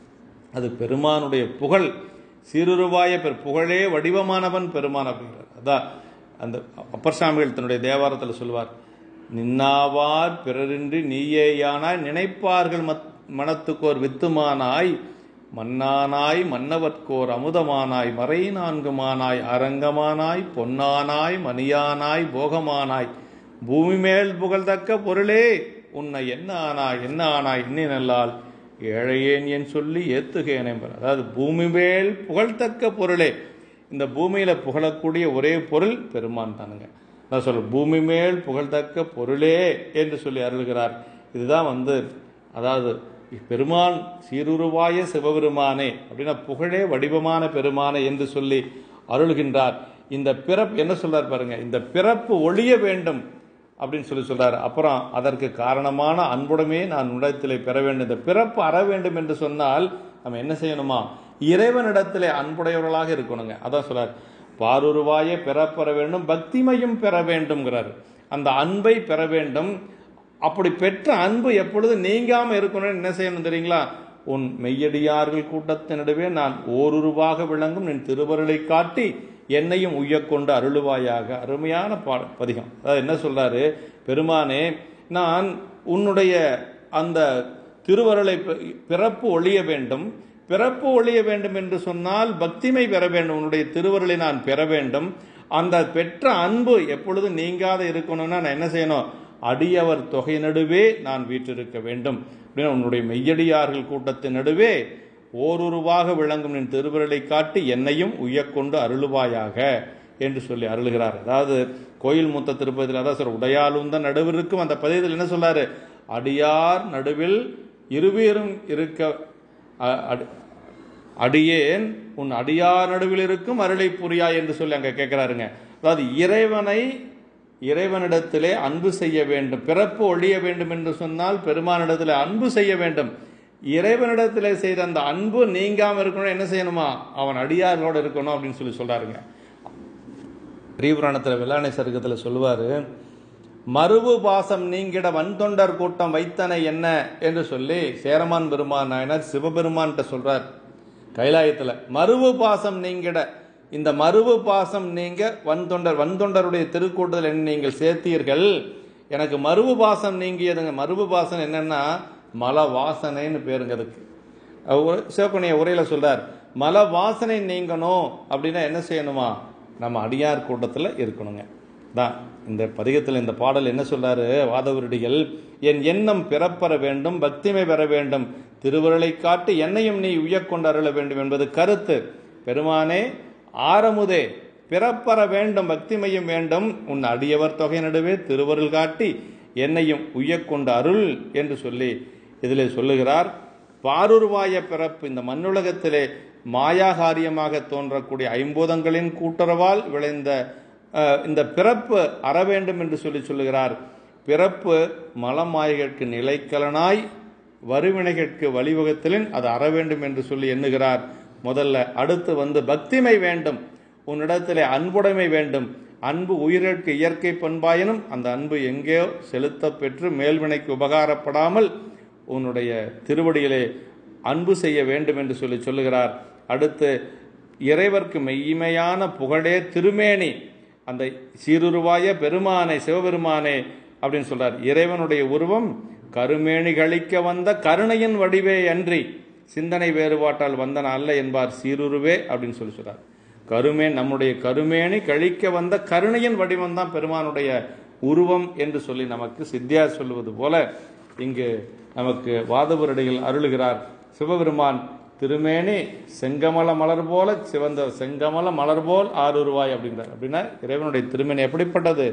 A: அது பெருமானுடைய புகழ் சீருருவாய பெரு புகழே வடிவமானவன் பெருமான் அப்படிங்கிறார் அதான் அந்த அப்பர் சாமிகள் தன்னுடைய தேவாரத்தில் சொல்வார் நின்னாவார் பிறரின்றி நீயேயானாய் நினைப்பார்கள் மத் மனத்துக்கோர் வித்துமானாய் மன்னானாய் மன்னவர்க்கோர் அமுதமானாய் மறை நான்குமானாய் அரங்கமானாய் பொன்னானாய் மணியானாய் போகமானாய் பூமி மேல் புகழ்தக்க பொருளே உன்னை என்ன ஆனாய் என்ன ஆனாய் இன்னி நல்லால் ஏழையேன் என் சொல்லி ஏத்துகேன் என்பர் அதாவது பூமி மேல் புகழ்தக்க பொருளே இந்த பூமியில புகழக்கூடிய ஒரே பொருள் பெருமான் தானுங்க நான் சொல்ல பூமி மேல் புகழ்தக்க பொருளே என்று சொல்லி அருள்கிறார் இதுதான் வந்து அதாவது பெருமான் சீருருவாய சிவபெருமானே அப்படின்னா புகழே வடிவமான பெருமானே என்று சொல்லி அருள்கின்றார் இந்த பிறப்பு என்ன சொல்றார் பாருங்க இந்த பிறப்பு ஒழிய வேண்டும் அப்படின்னு சொல்லி சொல்றாரு அப்புறம் அதற்கு காரணமான அன்புடமே நான் உடத்திலே பெற வேண்டும் இந்த பிறப்பு அற வேண்டும் என்று சொன்னால் நம்ம என்ன செய்யணுமா இறைவனிடத்திலே அன்புடையவர்களாக இருக்கணுங்க அதான் சொல்றார் பாருருவாய பெறப்பெற வேண்டும் பக்திமையும் பெற வேண்டும்ங்கிறார் அந்த அன்பை பெற வேண்டும் அப்படி பெற்ற அன்பு எப்பொழுது நீங்காம இருக்கணும்னு என்ன செய்யணும் தெரியுங்களா உன் மெய்யடியார்கள் கூட்டத்தின் நடுவே நான் ஓருருவாக விளங்கும் நின் திருவருளை காட்டி என்னையும் உய்யக்கொண்டு அருளுவாயாக அருமையான பா பதிகம் அதாவது என்ன சொல்றாரு பெருமானே நான் உன்னுடைய அந்த திருவருளை பி- பிறப்பு ஒழிய வேண்டும் பிறப்பு ஒழிய வேண்டும் என்று சொன்னால் பக்திமை பெற வேண்டும் உன்னுடைய திருவருளை நான் பெற வேண்டும் அந்த பெற்ற அன்பு எப்பொழுது நீங்காத இருக்கணும்னா நான் என்ன செய்யணும் அடியவர் தொகை நடுவே நான் வீற்றிருக்க வேண்டும் அப்படின்னு உன்னுடைய மெய்யடியார்கள் கூட்டத்தின் நடுவே ஓருருவாக விளங்கும் நின் திருவிரலை காட்டி என்னையும் உய்யக்கொண்டு அருளுவாயாக என்று சொல்லி அருளுகிறார் அதாவது கோயில் மூத்த திருப்பதியில் அதான் சார் உடையாலுந்த நடுவிற்கும் அந்த பதியத்தில் என்ன சொல்றாரு அடியார் நடுவில் இருவேரும் இருக்க அ- அடி- அடியேன் உன் அடியார் நடுவில் இருக்கும் அருளை புரியா என்று சொல்லி அங்க கேட்கிறாருங்க அதாவது இறைவனை இறைவனிடத்திலே அன்பு செய்ய வேண்டும் பிறப்பு ஒழிய வேண்டும் என்று சொன்னால் பெருமானிடத்திலே அன்பு செய்ய வேண்டும் இறைவனிடத்திலே செய்த அந்த அன்பு நீங்காம இருக்கணும் என்ன செய்யணுமா அவன் அடியார்களோடு இருக்கணும் அப்படின்னு சொல்லி சொல்றாருங்க பெரியபுராணத்தில் வெள்ளாணை சருக்கத்தில் சொல்லுவார் மறுவு பாசம் நீங்கிட வன்தொண்டர் கூட்டம் வைத்தனை என்ன என்று சொல்லி சேரமான் பெருமான் நாயனார் சிவபெருமான்கிட்ட சொல்றார் கைலாயத்தில் மறுவு பாசம் நீங்கிட இந்த மறுவு பாசம் நீங்க வன்தொண்டர் வன்தொண்டருடைய திருக்கூட்டத்தில் என்ன நீங்கள் சேர்த்தீர்கள் எனக்கு மறுவு பாசம் நீங்கியதுங்க மறுவு பாசம் என்னன்னா மல வாசனைன்னு பேருங்க அதுக்கு அவர் சிவப்பணிய உரையில சொல்றார் மல வாசனை நீங்கணும் அப்படின்னா என்ன செய்யணுமா நம்ம அடியார் கூட்டத்தில் இருக்கணுங்க தான் இந்த பதிகத்தில் இந்த பாடல் என்ன சொல்றாரு வாதவருடிகள் என் எண்ணம் பிறப்பெற வேண்டும் பக்திமை பெற வேண்டும் திருவுருளை காட்டி என்னையும் நீ உயக்கொண்டு அருள வேண்டும் என்பது கருத்து பெருமானே ஆரமுதே பிறப்பற வேண்டும் பக்திமையும் வேண்டும் உன் அடியவர் தொகை நடுவே திருவருள் காட்டி என்னையும் உய்யக்கொண்டு அருள் என்று சொல்லி இதில் சொல்லுகிறார் பாருருவாய பிறப்பு இந்த மண்ணுலகத்திலே மாயாகாரியமாக தோன்றக்கூடிய ஐம்பூதங்களின் கூட்டுறவால் விளைந்த அஹ், இந்த பிறப்பு அற வேண்டும் என்று சொல்லி சொல்லுகிறார் பிறப்பு மலமாய்கற்கு நிலைக்கலனாய் வறுவினைகற்கு வழிவகத்திலின் அது அற வேண்டும் என்று சொல்லி எண்ணுகிறார் முதல்ல அடுத்து வந்து பக்திமை வேண்டும் உன்னிடத்திலே அன்புடைமை வேண்டும் அன்பு உயிரிற்கு இயற்கை பண்பாயினும் அந்த அன்பு எங்கேயோ செலுத்தப் பெற்று மேல்வினைக்கு உபகாரப்படாமல் உன்னுடைய திருவடியிலே அன்பு செய்ய வேண்டும் என்று சொல்லி சொல்லுகிறார் அடுத்து இறைவர்க்கு மெய்மையான புகழே திருமேனி அந்த சீருருவாய பெருமானை சிவபெருமானே அப்படின்னு சொல்றார் இறைவனுடைய உருவம் கருமேனி கழிக்க வந்த கருணையின் வடிவே அன்றி சிந்தனை வேறுபாட்டால் வந்தன அல்ல என்பார் சீருருவே அப்படின்னு சொல்லி சொல்றார் கருமேன் நம்முடைய கருமேனி கழிக்க வந்த கருணையின் வடிவம் தான் பெருமானுடைய உருவம் என்று சொல்லி நமக்கு சித்தியா சொல்லுவது போல இங்கு நமக்கு வாதபுரடிகள் அருளுகிறார் சிவபெருமான் திருமேனி செங்கமல மலர் போல சிவந்த செங்கமல மலர் போல் ஆறுருவாய் அப்படிங்கிறார் அப்படின்னா இறைவனுடைய திருமேனி எப்படிப்பட்டது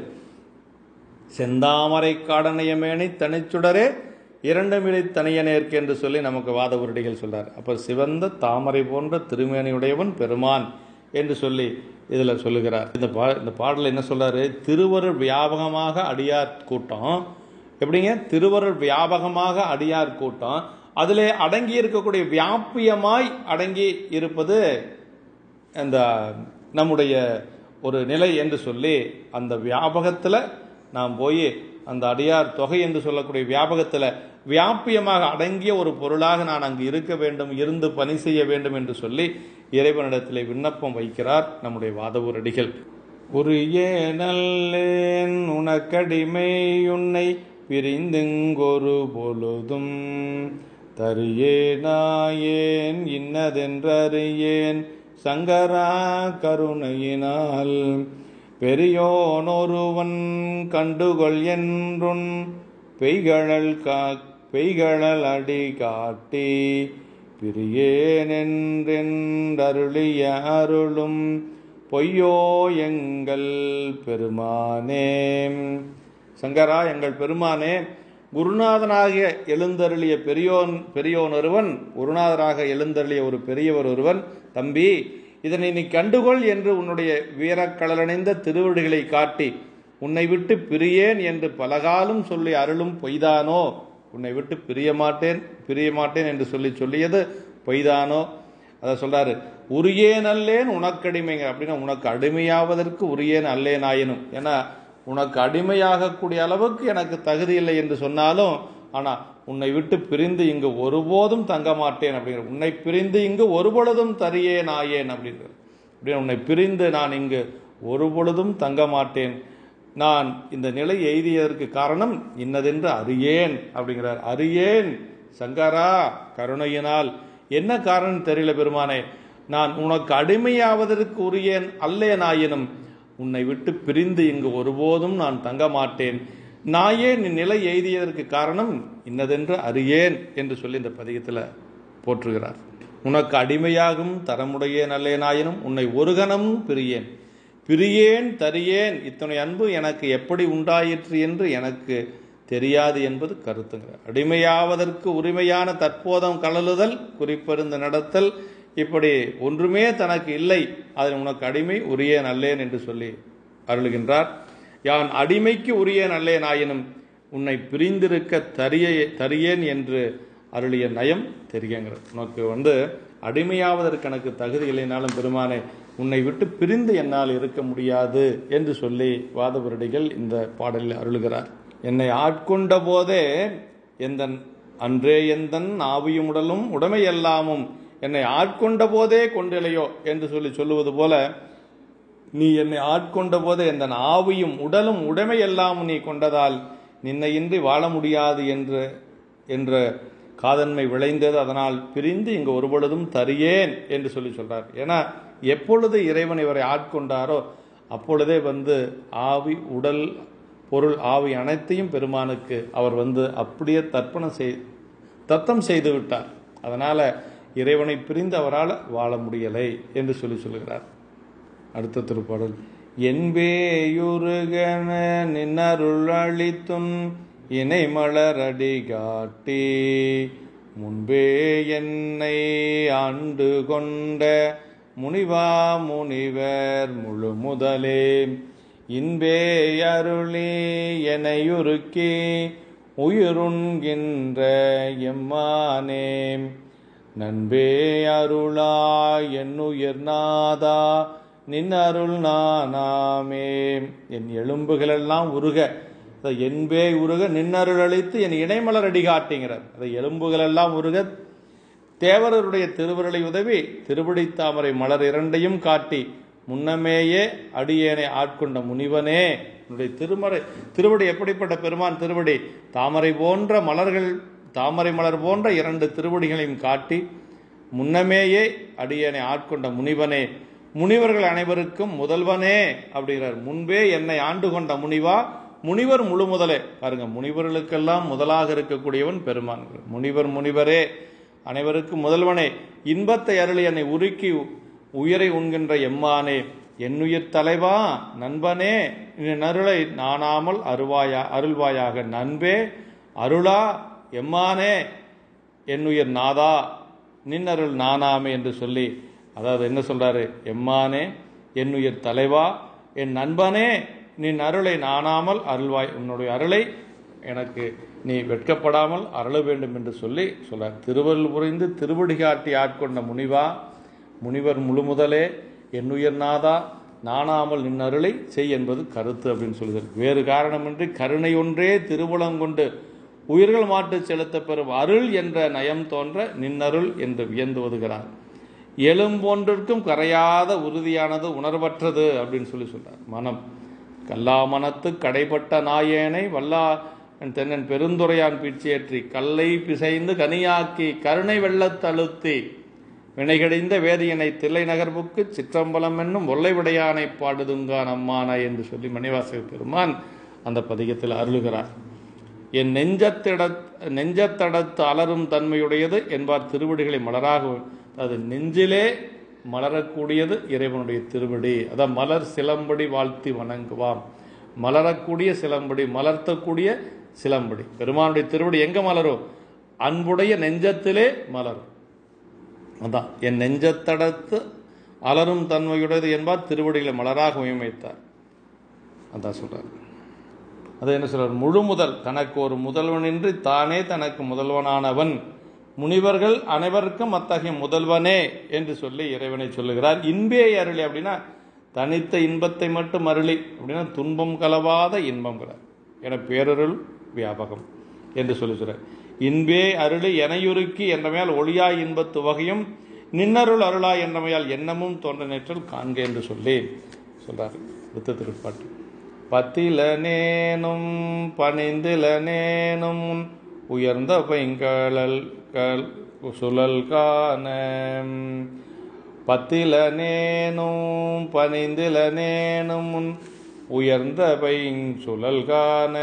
A: செந்தாமரை காடனையமேனி தனிச்சுடரே இரண்டு மிழி தனியனேற்கு என்று சொல்லி நமக்கு வாத உருடிகள் சொல்றார் அப்ப சிவந்த தாமரை போன்ற திருமேனியுடையவன் பெருமான் என்று சொல்லி இதுல சொல்லுகிறார் இந்த பா இந்த பாடல் என்ன சொல்றாரு திருவருள் வியாபகமாக அடியார் கூட்டம் எப்படிங்க திருவருள் வியாபகமாக அடியார் கூட்டம் அதிலே அடங்கி இருக்கக்கூடிய வியாபியமாய் அடங்கி இருப்பது அந்த நம்முடைய ஒரு நிலை என்று சொல்லி அந்த வியாபகத்தில் நாம் போய் அந்த அடியார் தொகை என்று சொல்லக்கூடிய வியாபகத்தில் வியாபியமாக அடங்கிய ஒரு பொருளாக நான் அங்கு இருக்க வேண்டும் இருந்து பணி செய்ய வேண்டும் என்று சொல்லி இறைவனிடத்தில் விண்ணப்பம் வைக்கிறார் நம்முடைய வாதவூரடிகள் ஒரு ஏனல்லேன் உனக்கடிமை உன்னை பிரிந்துங்கொரு பொழுதும் தரியேனாயேன் இன்னதென்றறியேன் சங்கரா கருணையினால் பெரியோனொருவன் கண்டுகொள் என்றுன் பெய்கழல் கா பெய்கழல் அடி காட்டி பிரியேனென்றென்றருளிய அருளும் பொய்யோ எங்கள் பெருமானே சங்கரா எங்கள் பெருமானே குருநாதனாகிய எழுந்தருளிய பெரியோன் பெரியோன் ஒருவன் குருநாதராக எழுந்தருளிய ஒரு பெரியவர் ஒருவன் தம்பி இதனை நீ கண்டுகொள் என்று உன்னுடைய வீரக்கடலணைந்த திருவடிகளை காட்டி உன்னை விட்டு பிரியேன் என்று பலகாலம் சொல்லி அருளும் பொய்தானோ உன்னை விட்டு பிரிய மாட்டேன் பிரிய மாட்டேன் என்று சொல்லி சொல்லியது பொய்தானோ அதை சொல்றாரு உரியேன் அல்லேன் உனக்கடிமைங்க அப்படின்னா உனக்கு அடிமையாவதற்கு உரியேன் அல்லேன் ஆயினும் ஏன்னா உனக்கு அடிமையாகக்கூடிய அளவுக்கு எனக்கு தகுதி இல்லை என்று சொன்னாலும் ஆனா உன்னை விட்டு பிரிந்து இங்கு ஒருபோதும் தங்க மாட்டேன் அப்படிங்கிற உன்னை பிரிந்து இங்கு ஒருபொழுதும் தரியேன் ஆயேன் அப்படின்றது அப்படின்னு உன்னை பிரிந்து நான் இங்கு ஒருபொழுதும் தங்க மாட்டேன் நான் இந்த நிலை எய்தியதற்கு காரணம் இன்னதென்று அறியேன் அப்படிங்கிறார் அறியேன் சங்கரா கருணையினால் என்ன காரணம் தெரியல பெருமானே நான் உனக்கு அடிமையாவதற்கு உரியேன் அல்லேன் ஆயினும் உன்னை விட்டு பிரிந்து இங்கு ஒருபோதும் நான் தங்க மாட்டேன் நாயே நீ நிலை எய்தியதற்கு காரணம் இன்னதென்று அறியேன் என்று சொல்லி இந்த பதிகத்தில் போற்றுகிறார் உனக்கு அடிமையாகும் தரமுடைய நல்லேனாயினும் உன்னை ஒரு கணமும் பிரியேன் பிரியேன் தரியேன் இத்தனை அன்பு எனக்கு எப்படி உண்டாயிற்று என்று எனக்கு தெரியாது என்பது கருத்துங்க அடிமையாவதற்கு உரிமையான தற்போதம் கலலுதல் குறிப்பறிந்து நடத்தல் இப்படி ஒன்றுமே தனக்கு இல்லை அதில் உனக்கு அடிமை உரிய நல்லேன் என்று சொல்லி அருளுகின்றார் யான் அடிமைக்கு உரிய நல்லேனாயினும் உன்னை பிரிந்திருக்க தரிய தரியேன் என்று அருளிய நயம் தெரியுங்கிற உனக்கு வந்து அடிமையாவதற்கு எனக்கு தகுதி இல்லைனாலும் பெருமானே உன்னை விட்டு பிரிந்து என்னால் இருக்க முடியாது என்று சொல்லி வாதவருடிகள் இந்த பாடலில் அருளுகிறார் என்னை ஆட்கொண்ட போதே எந்தன் அன்றே எந்தன் ஆவியும் உடலும் உடமையெல்லாமும் என்னை ஆட்கொண்ட போதே கொண்டிலையோ என்று சொல்லி சொல்லுவது போல நீ என்னை ஆட்கொண்ட போதே எந்த ஆவியும் உடலும் உடைமையெல்லாம் நீ கொண்டதால் நின்னையின்றி வாழ முடியாது என்று என்ற காதன்மை விளைந்தது அதனால் பிரிந்து இங்கு ஒருபொழுதும் தரியேன் என்று சொல்லி சொல்றார் ஏன்னா எப்பொழுது இறைவன் இவரை ஆட்கொண்டாரோ அப்பொழுதே வந்து ஆவி உடல் பொருள் ஆவி அனைத்தையும் பெருமானுக்கு அவர் வந்து அப்படியே தர்ப்பணம் செய் தத்தம் செய்து விட்டார் அதனால இறைவனை பிரிந்து அவரால் வாழ முடியலை என்று சொல்லி சொல்கிறார் அடுத்த திருப்பாடல் என்பேயுருகன நின்னருள் அளித்துன் இணை மலரடி காட்டி முன்பே என்னை ஆண்டு கொண்ட முனிவா முனிவர் முழு முதலே இன்பே அருளி எனையுருக்கி உயிருண்கின்ற எம்மானே நண்பே அருளாய் என்னுயிர் நாதா நின் அருள் நானாமே என் எலும்புகளெல்லாம் உருக அதை என்பே உருக நின்னருள் அளித்து என் இணைமலர் அடி காட்டுங்கிறார் அதை எலும்புகளெல்லாம் உருக தேவரருடைய திருவிரலை உதவி திருவடி தாமரை மலர் இரண்டையும் காட்டி முன்னமேயே அடியேனை ஆட்கொண்ட முனிவனே என்னுடைய திருமறை திருவடி எப்படிப்பட்ட பெருமான் திருவடி தாமரை போன்ற மலர்கள் தாமரை மலர் போன்ற இரண்டு திருவடிகளையும் காட்டி முன்னமேயே அடியேனை ஆட்கொண்ட முனிவனே முனிவர்கள் அனைவருக்கும் முதல்வனே அப்படிங்கிறார் முன்பே என்னை ஆண்டு கொண்ட முனிவா முனிவர் முழு முதலே பாருங்க முனிவர்களுக்கெல்லாம் முதலாக இருக்கக்கூடியவன் பெருமான் முனிவர் முனிவரே அனைவருக்கும் முதல்வனே இன்பத்தை அருளி என்னை உருக்கி உயிரை உண்கின்ற எம்மானே என்னுயிர் தலைவா நண்பனே நருளை நாணாமல் அருவாயா அருள்வாயாக நண்பே அருளா எம்மானே என்னுயிர் நாதா நின்னருள் நானாமே என்று சொல்லி அதாவது என்ன சொல்றாரு எம்மானே என்னுயிர் தலைவா என் நண்பனே நின் அருளை நாணாமல் அருள்வாய் உன்னுடைய அருளை எனக்கு நீ வெட்கப்படாமல் அருள வேண்டும் என்று சொல்லி சொல்றார் திருவருள் புரிந்து திருவடி காட்டி ஆட்கொண்ட முனிவா முனிவர் முழு முதலே என்னுயிர் நாதா நாணாமல் நின் அருளை செய் என்பது கருத்து அப்படின்னு சொல்லுகிறார் வேறு காரணமின்றி கருணை ஒன்றே திருவுளங்கொண்டு உயிர்கள் மாட்டு செலுத்த பெறும் அருள் என்ற நயம் தோன்ற நின்னருள் என்று வியந்து ஒதுகிறார் எலும்பொன்றிற்கும் கரையாத உறுதியானது உணர்வற்றது அப்படின்னு சொல்லி சொல்றார் மனம் கல்லா மனத்து கடைப்பட்ட நாயேனை வல்லா தென்னன் பெருந்துரையான் பீட்சியேற்றி கல்லை பிசைந்து கனியாக்கி கருணை வெள்ளத்தழுத்தி வினைகடைந்த வேதியனை தில்லை நகர்வுக்கு சிற்றம்பலம் என்னும் ஒல்லை விடையானை பாடுதுங்கான் அம்மானா என்று சொல்லி மணிவாசக பெருமான் அந்த பதிகத்தில் அருளுகிறார் என் நெஞ்சத்திட நெஞ்சத்தடத்து அலரும் தன்மையுடையது என்பார் திருவடிகளை மலராக அது நெஞ்சிலே மலரக்கூடியது இறைவனுடைய திருவடி அதான் மலர் சிலம்படி வாழ்த்தி வணங்குவாம் மலரக்கூடிய சிலம்படி மலர்த்தக்கூடிய சிலம்படி பெருமானுடைய திருவடி எங்க மலரும் அன்புடைய நெஞ்சத்திலே மலரும் அதான் என் நெஞ்சத்தடத்து அலரும் தன்மையுடையது என்பார் திருவடிகளை மலராக உயமைத்தார் அதான் சொல்றார் அது என்ன சொல்றார் முழு முதல் தனக்கு ஒரு முதல்வனின்றி தானே தனக்கு முதல்வனானவன் முனிவர்கள் அனைவருக்கும் அத்தகைய முதல்வனே என்று சொல்லி இறைவனை சொல்லுகிறார் இன்பே அருளி அப்படின்னா தனித்த இன்பத்தை மட்டும் அருளி அப்படின்னா துன்பம் கலவாத இன்பம்ங்கிறார் என பேரருள் வியாபகம் என்று சொல்லி சொல்றார் இன்பே அருளி எனையுருக்கி என்றமையால் ஒளியாய் இன்பத்து வகையும் நின்னருள் அருளாய் என்றமையால் எண்ணமும் தோன்ற நேற்றல் காண்க என்று சொல்லி சொல்றார் அடுத்த திருப்பாட்டு பத்திலனேனும் பணிந்திலனேனும் உயர்ந்த பைங்கழல் கல் சுழல் காண பத்திலனேனும் பணிந்திலனேனும் உயர்ந்த பைங்குழல் காண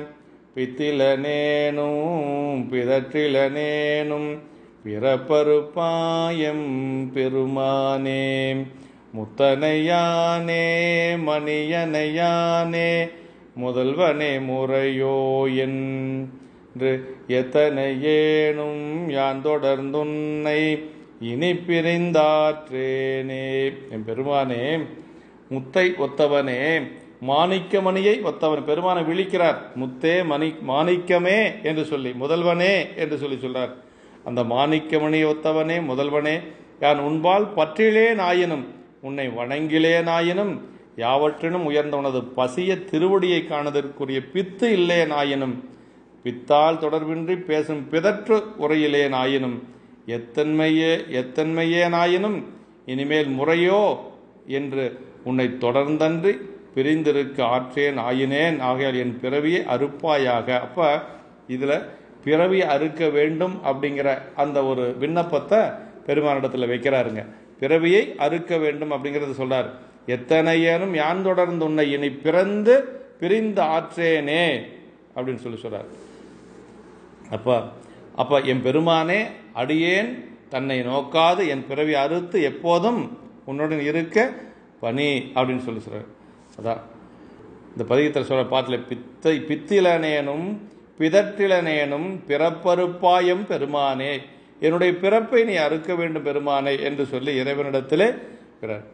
A: பித்திலனேனும் பிதற்றிலனேனும் பிறப்பருப்பாயம் பெருமானே முத்தனையானே மணியனையானே முதல்வனே முறையோ என்று எத்தனையேனும் யான் தொடர்ந்துன்னை இனி பிரிந்தாற்றேனே என் பெருமானே முத்தை ஒத்தவனே மாணிக்க மணியை ஒத்தவன் பெருமானை விழிக்கிறார் முத்தே மணி மாணிக்கமே என்று சொல்லி முதல்வனே என்று சொல்லி சொல்றார் அந்த மாணிக்க மணியை ஒத்தவனே முதல்வனே யான் உன்பால் பற்றிலே நாயினும் உன்னை வணங்கிலே நாயினும் யாவற்றினும் உயர்ந்த உனது பசிய திருவடியை காணுதற்குரிய பித்து இல்லே நாயினும் பித்தால் தொடர்பின்றி பேசும் பிதற்று உரையிலே நாயினும் எத்தன்மையே எத்தன்மையே நாயினும் இனிமேல் முறையோ என்று உன்னை தொடர்ந்தன்றி பிரிந்திருக்க ஆற்றேன் ஆயினேன் ஆகையால் என் பிறவியை அறுப்பாயாக அப்ப இதுல பிறவி அறுக்க வேண்டும் அப்படிங்கிற அந்த ஒரு விண்ணப்பத்தை பெருமானிடத்தில் வைக்கிறாருங்க பிறவியை அறுக்க வேண்டும் அப்படிங்கறது சொல்றார் எத்தனையேனும் யான் தொடர்ந்து உன்னை இனி பிறந்து பிரிந்து ஆற்றேனே அப்படின்னு சொல்லி சொல்றார் அப்ப அப்ப என் பெருமானே அடியேன் தன்னை நோக்காது என் பிறவி அறுத்து எப்போதும் உன்னுடன் இருக்க பணி அப்படின்னு சொல்லி சொல்றார் அதான் இந்த பதிகத்தில் சொல்ற பாட்டில் பித்தை பித்திலனேனும் பிதற்றிலனேனும் பிறப்பறுப்பாயம் பெருமானே என்னுடைய பிறப்பை நீ அறுக்க வேண்டும் பெருமானே என்று சொல்லி இறைவனிடத்திலே பிறர்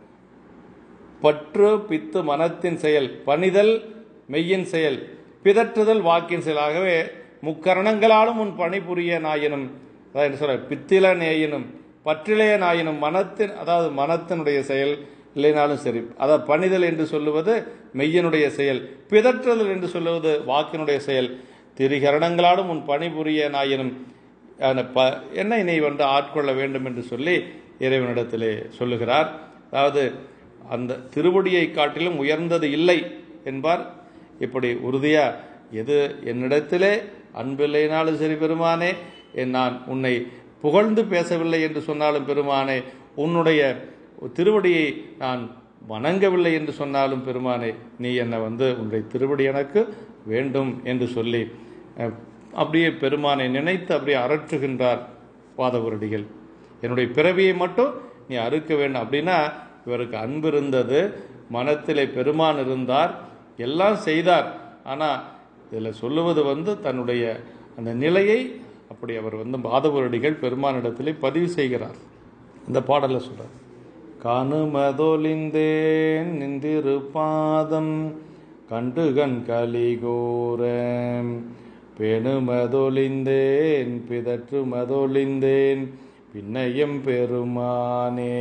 A: பற்று பித்து மனத்தின் செயல் பணிதல் மெய்யின் செயல் பிதற்றுதல் வாக்கின் செயல் ஆகவே முக்கரணங்களாலும் உன் பணிபுரிய நாயினும் அதாவது என்ன சொல்ற பித்தில நேயினும் பற்றிலைய நாயினும் மனத்தின் அதாவது மனத்தினுடைய செயல் இல்லைனாலும் சரி அதாவது பணிதல் என்று சொல்லுவது மெய்யனுடைய செயல் பிதற்றுதல் என்று சொல்லுவது வாக்கினுடைய செயல் திரிகரணங்களாலும் உன் பணிபுரிய நாயினும் அந்த ப என்னை நீ வந்து ஆட்கொள்ள வேண்டும் என்று சொல்லி இறைவனிடத்திலே சொல்லுகிறார் அதாவது அந்த திருவடியை காட்டிலும் உயர்ந்தது இல்லை என்பார் இப்படி உறுதியா எது என்னிடத்திலே அன்பில்லைனாலும் சரி பெருமானே என் நான் உன்னை புகழ்ந்து பேசவில்லை என்று சொன்னாலும் பெருமானே உன்னுடைய திருவடியை நான் வணங்கவில்லை என்று சொன்னாலும் பெருமானே நீ என்னை வந்து உன்னுடைய திருவடி எனக்கு வேண்டும் என்று சொல்லி அஹ், அப்படியே பெருமானை நினைத்து அப்படியே அரற்றுகின்றார் பாதகுரடிகள் என்னுடைய பிறவியை மட்டும் நீ அறுக்க வேண்டும் அப்படின்னா இவருக்கு அன்பு இருந்தது மனத்திலே பெருமான் இருந்தார் எல்லாம் செய்தார் ஆனால் இதில் சொல்லுவது வந்து தன்னுடைய அந்த நிலையை அப்படி அவர் வந்து பாதகுரடிகள் பெருமானிடத்திலே பதிவு செய்கிறார் இந்த பாடலில் சொல்றார் காணுமதொலிந்தேன் நின்றிரு பாதம் கண்டு கண் கலிகூர பெணுமதொலிந்தேன் பிதற்று மதொலிந்தேன் பின்னையும் பெருமானே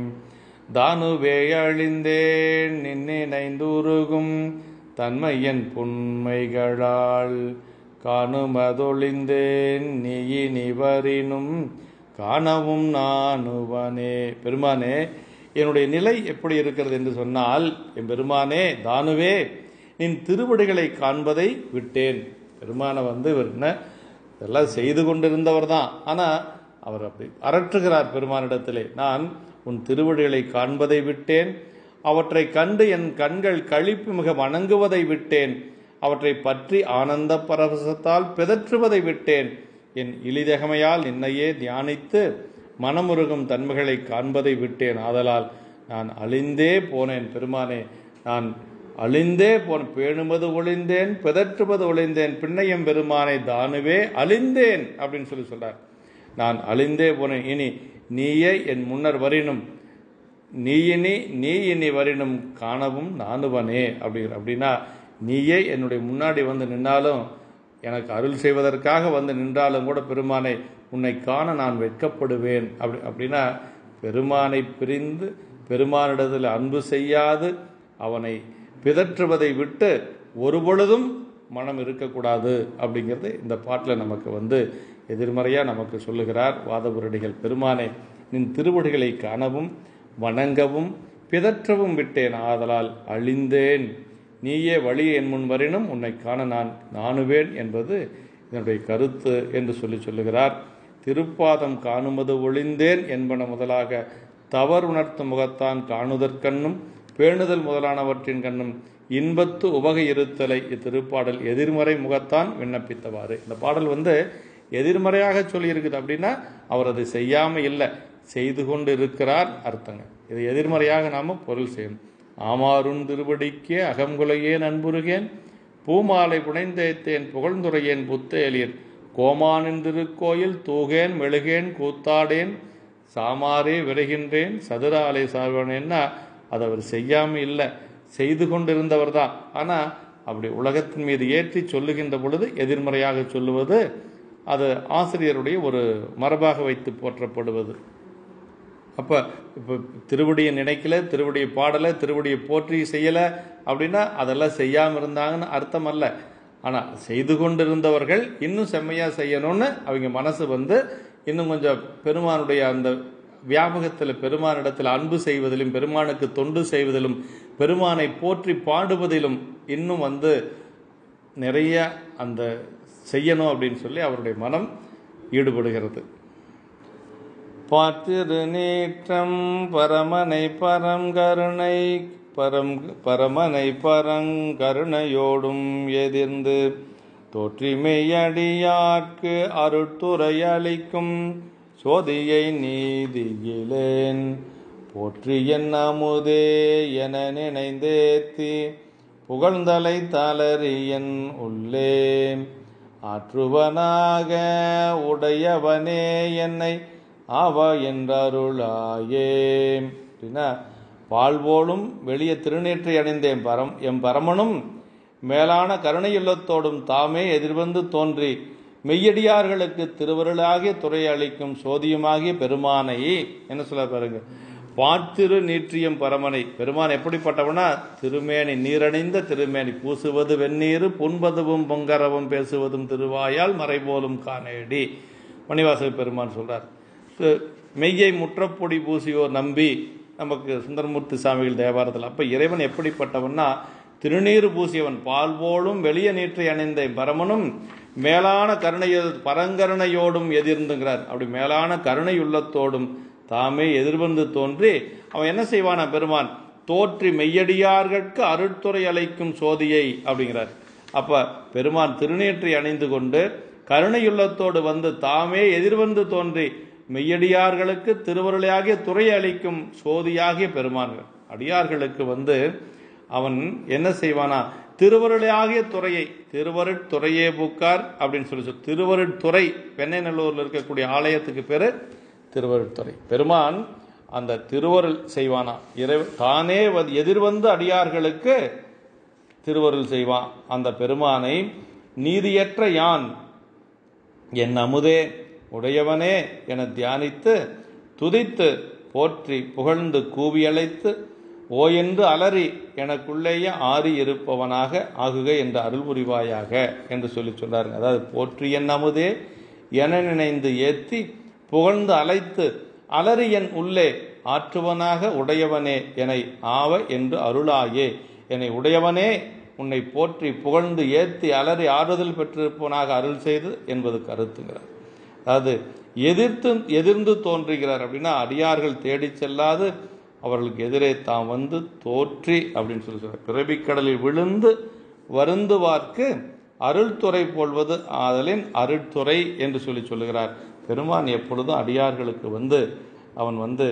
A: தானுவே அழிந்தேன் நின்னினைந்துருகும் தன்மையன் புன்மைகளால் காணுமதொழிந்தேன் நீயினி வரினும் காணவும் நானுவனே பெருமானே என்னுடைய நிலை எப்படி இருக்கிறது என்று சொன்னால் என் பெருமானே தானுவே நின் திருவடிகளை காண்பதை விட்டேன் பெருமானை வந்து இவர் என்ன இதெல்லாம் செய்து கொண்டிருந்தவர் தான் ஆனால் அவர் அப்படி அரற்றுகிறார் பெருமானிடத்திலே நான் உன் திருவடிகளை காண்பதை விட்டேன் அவற்றை கண்டு என் கண்கள் கழிப்பு மிக வணங்குவதை விட்டேன் அவற்றை பற்றி ஆனந்த பரவசத்தால் பிதற்றுவதை விட்டேன் என் இளிதகமையால் நின்னையே தியானித்து மனமுருகும் தன்மைகளை காண்பதை விட்டேன் ஆதலால் நான் அழிந்தே போனேன் பெருமானே நான் அழிந்தே போன பேணுமது ஒளிந்தேன் பிதற்றுவது ஒளிந்தேன் பின்னையம் பெருமானை தானுவே அழிந்தேன் அப்படின்னு சொல்லி சொல்றார் நான் அழிந்தே போனேன் இனி நீயே என் முன்னர் வரினும் நீ இனி நீ இனி வரினும் காணவும் நானுவனே அப்படிங்கிற அப்படின்னா நீயே என்னுடைய முன்னாடி வந்து நின்னாலும் எனக்கு அருள் செய்வதற்காக வந்து நின்றாலும் கூட பெருமானை உன்னை காண நான் வெட்கப்படுவேன் அப்படி அப்படின்னா பெருமானை பிரிந்து பெருமானிடத்தில் அன்பு செய்யாது அவனை பிதற்றுவதை விட்டு ஒரு பொழுதும் மனம் இருக்கக்கூடாது அப்படிங்கிறது இந்த பாட்டில் நமக்கு வந்து எதிர்மறையாக நமக்கு சொல்லுகிறார் வாதபுரடிகள் பெருமானை நின் திருவடிகளை காணவும் வணங்கவும் பிதற்றவும் விட்டேன் ஆதலால் அழிந்தேன் நீயே வழி என் முன் வரினும் உன்னை காண நான் நாணுவேன் என்பது என்னுடைய கருத்து என்று சொல்லி சொல்லுகிறார் திருப்பாதம் காணுமது ஒளிந்தேன் என்பன முதலாக தவறுணர்த்தும் முகத்தான் காணுதற்கண்ணும் பேணுதல் முதலானவற்றின் கண்ணும் இன்பத்து உவகை இருத்தலை இத்திருப்பாடல் எதிர்மறை முகத்தான் விண்ணப்பித்தவாறு இந்த பாடல் வந்து எதிர்மறையாக சொல்லியிருக்குது அப்படின்னா அவர் அதை செய்யாம இல்லை செய்து கொண்டு இருக்கிறார் அர்த்தங்க இது எதிர்மறையாக நாம பொருள் செய்யணும் ஆமாறும் திருவடிக்கே அகங்குலையேன் அன்புருகேன் பூமாலை புனைந்தேத்தேன் புகழ்ந்துரையேன் புத்தேலியன் கோமானின் திருக்கோயில் தூகேன் மெழுகேன் கூத்தாடேன் சாமாரே விரைகின்றேன் சதுராலை சார்பனேன்னா அதை அவர் செய்யாம இல்லை செய்து கொண்டிருந்தவர் தான் ஆனால் அப்படி உலகத்தின் மீது ஏற்றி சொல்லுகின்ற பொழுது எதிர்மறையாக சொல்லுவது அது ஆசிரியருடைய ஒரு மரபாக வைத்து போற்றப்படுவது அப்போ இப்போ திருவடியை நினைக்கல திருவடியை பாடலை திருவடியை போற்றி செய்யலை அப்படின்னா அதெல்லாம் செய்யாமல் இருந்தாங்கன்னு அர்த்தம் அல்ல ஆனால் செய்து கொண்டிருந்தவர்கள் இன்னும் செம்மையாக செய்யணும்னு அவங்க மனசு வந்து இன்னும் கொஞ்சம் பெருமானுடைய அந்த வியாபகத்தில் பெருமானிடத்தில் அன்பு செய்வதிலும் பெருமானுக்கு தொண்டு செய்வதிலும் பெருமானை போற்றி பாடுவதிலும் இன்னும் வந்து நிறைய அந்த செய்யணும் அப்படின்னு சொல்லி அவருடைய மனம் ஈடுபடுகிறது பாத்திரு நீற்றம் பரமனை பரங்கருணை பரம் பரமனை பரங்கருணையோடும் எதிர்ந்து தோற்றிமையடியார்க்கு அருட்துறை அளிக்கும் சோதியை நீதியிலேன் போற்றி என் அமுதே என நினைந்தேத்தி புகழ்ந்தலை தளரியன் உள்ளே ஆற்றுவனாக உடையவனே என்னை ஆவா என்றருளாயே அப்படின்னா வாழ்வோலும் வெளியே திருநீற்றை அடைந்தேன் பரம் எம் பரமனும் மேலான கருணையுள்ளத்தோடும் தாமே எதிர்வந்து தோன்றி மெய்யடியார்களுக்கு திருவருளாகிய துறை அளிக்கும் சோதியுமாகிய பெருமானை என்ன சொல்ல பாருங்க பாத்திரு நீற்றியம் பரமனை பெருமான் எப்படிப்பட்டவனா திருமேனி நீரணிந்த திருமேனி பூசுவது வெந்நீர் புண்பதுவும் பொங்கரவும் பேசுவதும் திருவாயால் மறைபோலும் காணேடி மணிவாசக பெருமான் சொல்றார் மெய்யை முற்றப்பொடி பூசியோர் நம்பி நமக்கு சுந்தரமூர்த்தி சாமிகள் தேவாரத்தில் அப்போ இறைவன் எப்படிப்பட்டவன்னா திருநீர் பூசியவன் பால் போலும் வெளிய நீற்றை அணிந்த பரமனும் மேலான கருணையோ பரங்கருணையோடும் எதிர்ந்துங்கிறார் அப்படி மேலான கருணை உள்ளத்தோடும் தாமே எதிர்வந்து தோன்றி அவன் என்ன செய்வானா பெருமான் தோற்றி மெய்யடியார்கட்கு அருட்துறை அழைக்கும் சோதியை அப்படிங்கிறார் அப்ப பெருமான் திருநீற்றை அணிந்து கொண்டு கருணையுள்ளத்தோடு வந்து தாமே எதிர்வந்து தோன்றி மெய்யடியார்களுக்கு திருவருளையாகிய துறை அளிக்கும் சோதியாகிய பெருமான்கள் அடியார்களுக்கு வந்து அவன் என்ன செய்வானா திருவருளையாகிய துறையை திருவருட்துறையே புக்கார் அப்படின்னு சொல்லி சொல் திருவருட்துறை பெண்ணைநல்லூரில் இருக்கக்கூடிய ஆலயத்துக்கு பேரு திருவருட்துறை பெருமான் அந்த திருவருள் செய்வானா இறை தானே எதிர்வந்து அடியார்களுக்கு திருவருள் செய்வான் அந்த பெருமானை நீதியற்ற யான் என் அமுதே உடையவனே என தியானித்து துதித்து போற்றி புகழ்ந்து கூவியழைத்து ஓ என்று அலறி எனக்குள்ளேயே ஆறி இருப்பவனாக ஆகுக என்று அருள் புரிவாயாக என்று சொல்லி சொல்றாருங்க அதாவது போற்றி என் அமுதே என நினைந்து ஏத்தி புகழ்ந்து அழைத்து அலறி என் உள்ளே ஆற்றுவனாக உடையவனே என்னை ஆவ என்று அருளாயே என்னை உடையவனே உன்னை போற்றி புகழ்ந்து ஏத்தி அலறி ஆறுதல் பெற்றிருப்பவனாக அருள் செய்து என்பது கருத்துங்கிறார் அதாவது எதிர்த்து எதிர்ந்து தோன்றுகிறார் அப்படின்னா அடியார்கள் தேடி செல்லாது அவர்களுக்கு எதிரே தாம் வந்து தோற்றி அப்படின்னு சொல்லி சொல்றார் பிறவிக்கடலில் விழுந்து வருந்துவார்க்கு அருள்துறை போல்வது ஆதலின் அருட்துறை என்று சொல்லி சொல்லுகிறார் பெருமான் எப்பொழுதும் அடியார்களுக்கு வந்து அவன் வந்து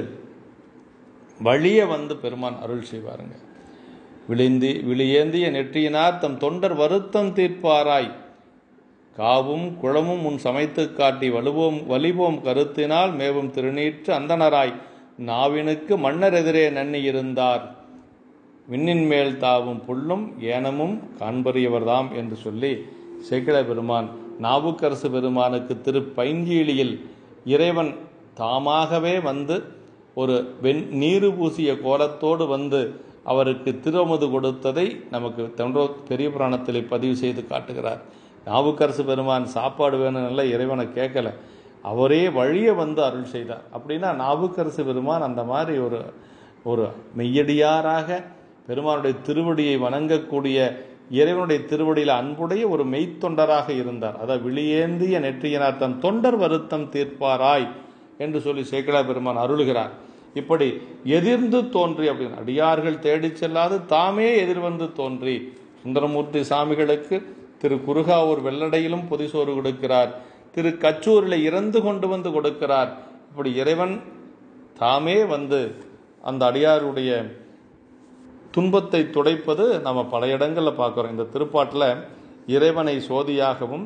A: வழிய வந்து பெருமான் அருள் செய்வாருங்க விழிந்தி விழியேந்திய நெற்றியினார் தம் தொண்டர் வருத்தம் தீர்ப்பாராய் காவும் குளமும் முன் சமைத்து காட்டி வலுவோம் வலிவோம் கருத்தினால் மேவும் திருநீற்று அந்தனராய் நாவினுக்கு மன்னர் எதிரே நன்னி இருந்தார் விண்ணின் மேல் தாவும் புல்லும் ஏனமும் காண்பறியவர்தாம் என்று சொல்லி சேக்கிழ பெருமான் நாவுக்கரசு பெருமானுக்கு திரு பைங்கீழியில் இறைவன் தாமாகவே வந்து ஒரு வெண் நீரு பூசிய கோலத்தோடு வந்து அவருக்கு திருமுது கொடுத்ததை நமக்கு தொண்டோ பெரிய புராணத்தில் பதிவு செய்து காட்டுகிறார் நாவுக்கரசு பெருமான் சாப்பாடு வேணும்ல இறைவனை கேட்கல அவரே வழிய வந்து அருள் செய்தார் அப்படின்னா நாவுக்கரசு பெருமான் அந்த மாதிரி ஒரு ஒரு மெய்யடியாராக பெருமானுடைய திருவடியை வணங்கக்கூடிய இறைவனுடைய திருவடியில் அன்புடைய ஒரு மெய்த்தொண்டராக இருந்தார் அதாவது விழியேந்திய நெற்றியினார் தன் தொண்டர் வருத்தம் தீர்ப்பாராய் என்று சொல்லி சேக்கடா பெருமான் அருளுகிறார் இப்படி எதிர்ந்து தோன்றி அப்படின்னு அடியார்கள் தேடிச் செல்லாது தாமே எதிர்வந்து தோன்றி சுந்தரமூர்த்தி சாமிகளுக்கு திரு குருகாவூர் வெள்ளடையிலும் பொதிசோறு கொடுக்கிறார் திரு கச்சூரில் இறந்து கொண்டு வந்து கொடுக்கிறார் இப்படி இறைவன் தாமே வந்து அந்த அடியாருடைய துன்பத்தை துடைப்பது நம்ம பல இடங்களில் பார்க்குறோம் இந்த திருப்பாட்டில் இறைவனை சோதியாகவும்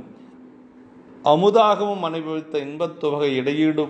A: அமுதாகவும் அனுபவித்த இன்பத்துவகை இடையீடு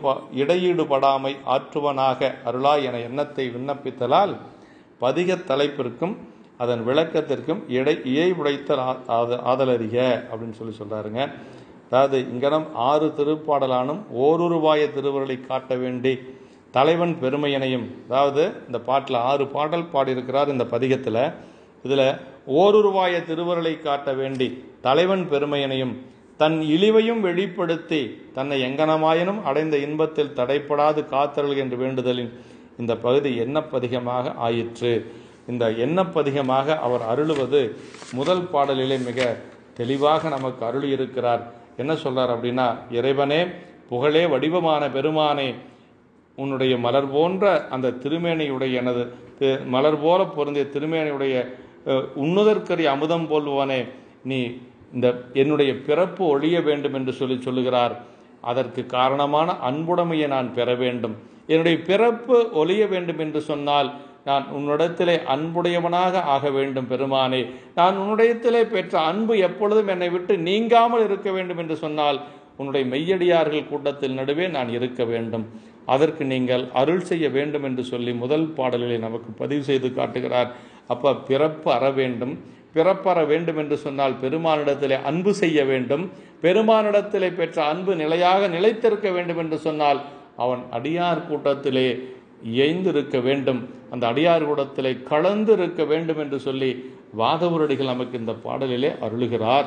A: இடையீடுபடாமை ஆற்றுவனாக அருளா என எண்ணத்தை விண்ணப்பித்தலால் பதிக தலைப்பிற்கும் அதன் விளக்கத்திற்கும் இடை இயை உடைத்தல் ஆ- ஆத- ஆதலறிக அப்படின்னு சொல்லி சொல்றாருங்க அதாவது இங்கனம் ஆறு திருப்பாடலானும் ஓருருவாய திருவருளை காட்ட வேண்டி தலைவன் பெருமையனையும் அதாவது இந்த பாட்டில் ஆறு பாடல் பாடியிருக்கிறார் இந்த பதிகத்தில் இதில் ஓருருவாய திருவருளை காட்ட வேண்டி தலைவன் பெருமையனையும் தன் இழிவையும் வெளிப்படுத்தி தன்னை எங்கனமாயினும் அடைந்த இன்பத்தில் தடைப்படாது காத்தருள் என்று வேண்டுதலின் இந்த பகுதி எண்ணப்பதிகமாக ஆயிற்று இந்த எண்ணப்பதிகமாக அவர் அருளுவது முதல் பாடலிலே மிக தெளிவாக நமக்கு அருளியிருக்கிறார் என்ன சொல்றார் அப்படின்னா இறைவனே புகழே வடிவமான பெருமானே உன்னுடைய மலர் போன்ற அந்த திருமேனியுடைய எனது தி- மலர் போல பொருந்திய திருமேனியுடைய அஹ், உண்ணுதற்கரிய அமுதம் போல்வனே நீ இந்த என்னுடைய பிறப்பு ஒழிய வேண்டும் என்று சொல்லி சொல்லுகிறார் அதற்கு காரணமான அன்புடைமையை நான் பெற வேண்டும் என்னுடைய பிறப்பு ஒழிய வேண்டும் என்று சொன்னால் நான் உன்னிடத்திலே அன்புடையவனாக ஆக வேண்டும் பெருமானே நான் உன்னிடத்திலே பெற்ற அன்பு எப்பொழுதும் என்னை விட்டு நீங்காமல் இருக்க வேண்டும் என்று சொன்னால் உன்னுடைய மெய்யடியார்கள் கூட்டத்தில் நடுவே நான் இருக்க வேண்டும் அதற்கு நீங்கள் அருள் செய்ய வேண்டும் என்று சொல்லி முதல் பாடலிலே நமக்கு பதிவு செய்து காட்டுகிறார் அப்ப பிறப்பு அற வேண்டும் பிறப்பற வேண்டும் என்று சொன்னால் பெருமானிடத்திலே அன்பு செய்ய வேண்டும் பெருமானிடத்திலே பெற்ற அன்பு நிலையாக நிலைத்திருக்க வேண்டும் என்று சொன்னால் அவன் அடியார் கூட்டத்திலே இயைந்திருக்க வேண்டும் அந்த அடியார் கூட்டத்திலே கலந்து இருக்க வேண்டும் என்று சொல்லி வாதவரடிகள் நமக்கு இந்த பாடலிலே அருளுகிறார்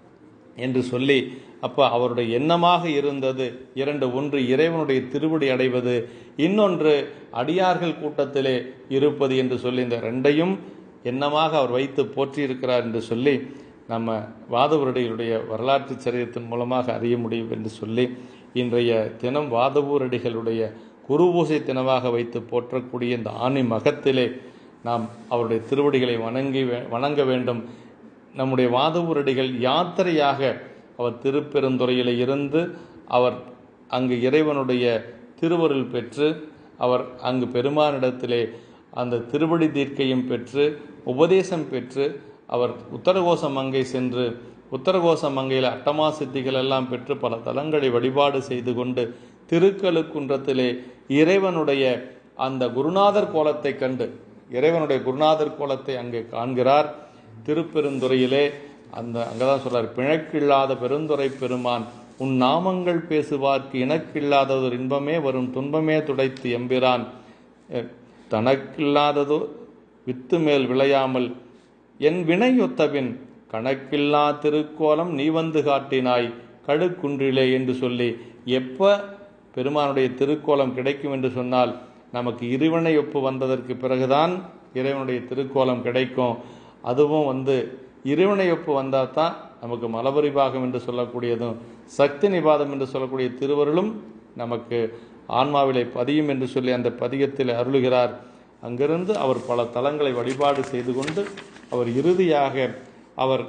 A: என்று சொல்லி அப்ப அவருடைய எண்ணமாக இருந்தது இரண்டு ஒன்று இறைவனுடைய திருவடி அடைவது இன்னொன்று அடியார்கள் கூட்டத்திலே இருப்பது என்று சொல்லி இந்த ரெண்டையும் எண்ணமாக அவர் வைத்து போற்றியிருக்கிறார் என்று சொல்லி நம்ம வாதவரடிகளுடைய வரலாற்று சரித்திரத்தின் மூலமாக அறிய முடியும் என்று சொல்லி இன்றைய தினம் வாதவூரடிகளுடைய குருபூசை தினமாக வைத்து போற்றக்கூடிய இந்த ஆணி மகத்திலே நாம் அவருடைய திருவடிகளை வணங்கி வே- வணங்க வேண்டும் நம்முடைய வாதவூரடிகள் யாத்திரையாக அவர் திருப்பெருந்துறையில் இருந்து அவர் அங்கு இறைவனுடைய திருவருள் பெற்று அவர் அங்கு பெருமானிடத்திலே அந்த திருவடி தீர்க்கையும் பெற்று உபதேசம் பெற்று அவர் உத்தரகோச மங்கை சென்று உத்தரகோச மங்கையில் அட்டமா சித்திகள் எல்லாம் பெற்று பல தலங்களை வழிபாடு செய்து கொண்டு திருக்கழுக்குன்றத்திலே இறைவனுடைய அந்த குருநாதர் கோலத்தை கண்டு இறைவனுடைய குருநாதர் கோலத்தை அங்கே காண்கிறார் திருப்பெருந்துறையிலே அந்த அங்கதான் சொல்றார் பிணக்கில்லாத பெருந்துறை பெருமான் உன் நாமங்கள் பேசுவார்க்கு இணக்கில்லாததொரு இன்பமே வரும் துன்பமே துடைத்து எம்பிரான் அஹ், தனக்கில்லாததோ வித்து மேல் விளையாமல் என் வினையொத்தபின் கணக்கில்லா திருக்கோலம் நீ வந்து காட்டினாய் கழுக்குன்றிலே என்று சொல்லி எப்ப பெருமானுடைய திருக்கோலம் கிடைக்கும் என்று சொன்னால் நமக்கு இருவினை ஒப்பு வந்ததற்கு பிறகுதான் இறைவனுடைய திருக்கோலம் கிடைக்கும் அதுவும் வந்து இருவினை ஒப்பு வந்தால் தான் நமக்கு மலபரி பாகம் என்று சொல்லக்கூடியதும் சக்தி நிபாதம் என்று சொல்லக்கூடிய திருவருளும் நமக்கு ஆன்மாவிலே பதியும் என்று சொல்லி அந்த பதிகத்தில் அருளுகிறார் அங்கிருந்து அவர் பல தலங்களை வழிபாடு செய்து கொண்டு அவர் இறுதியாக அவர்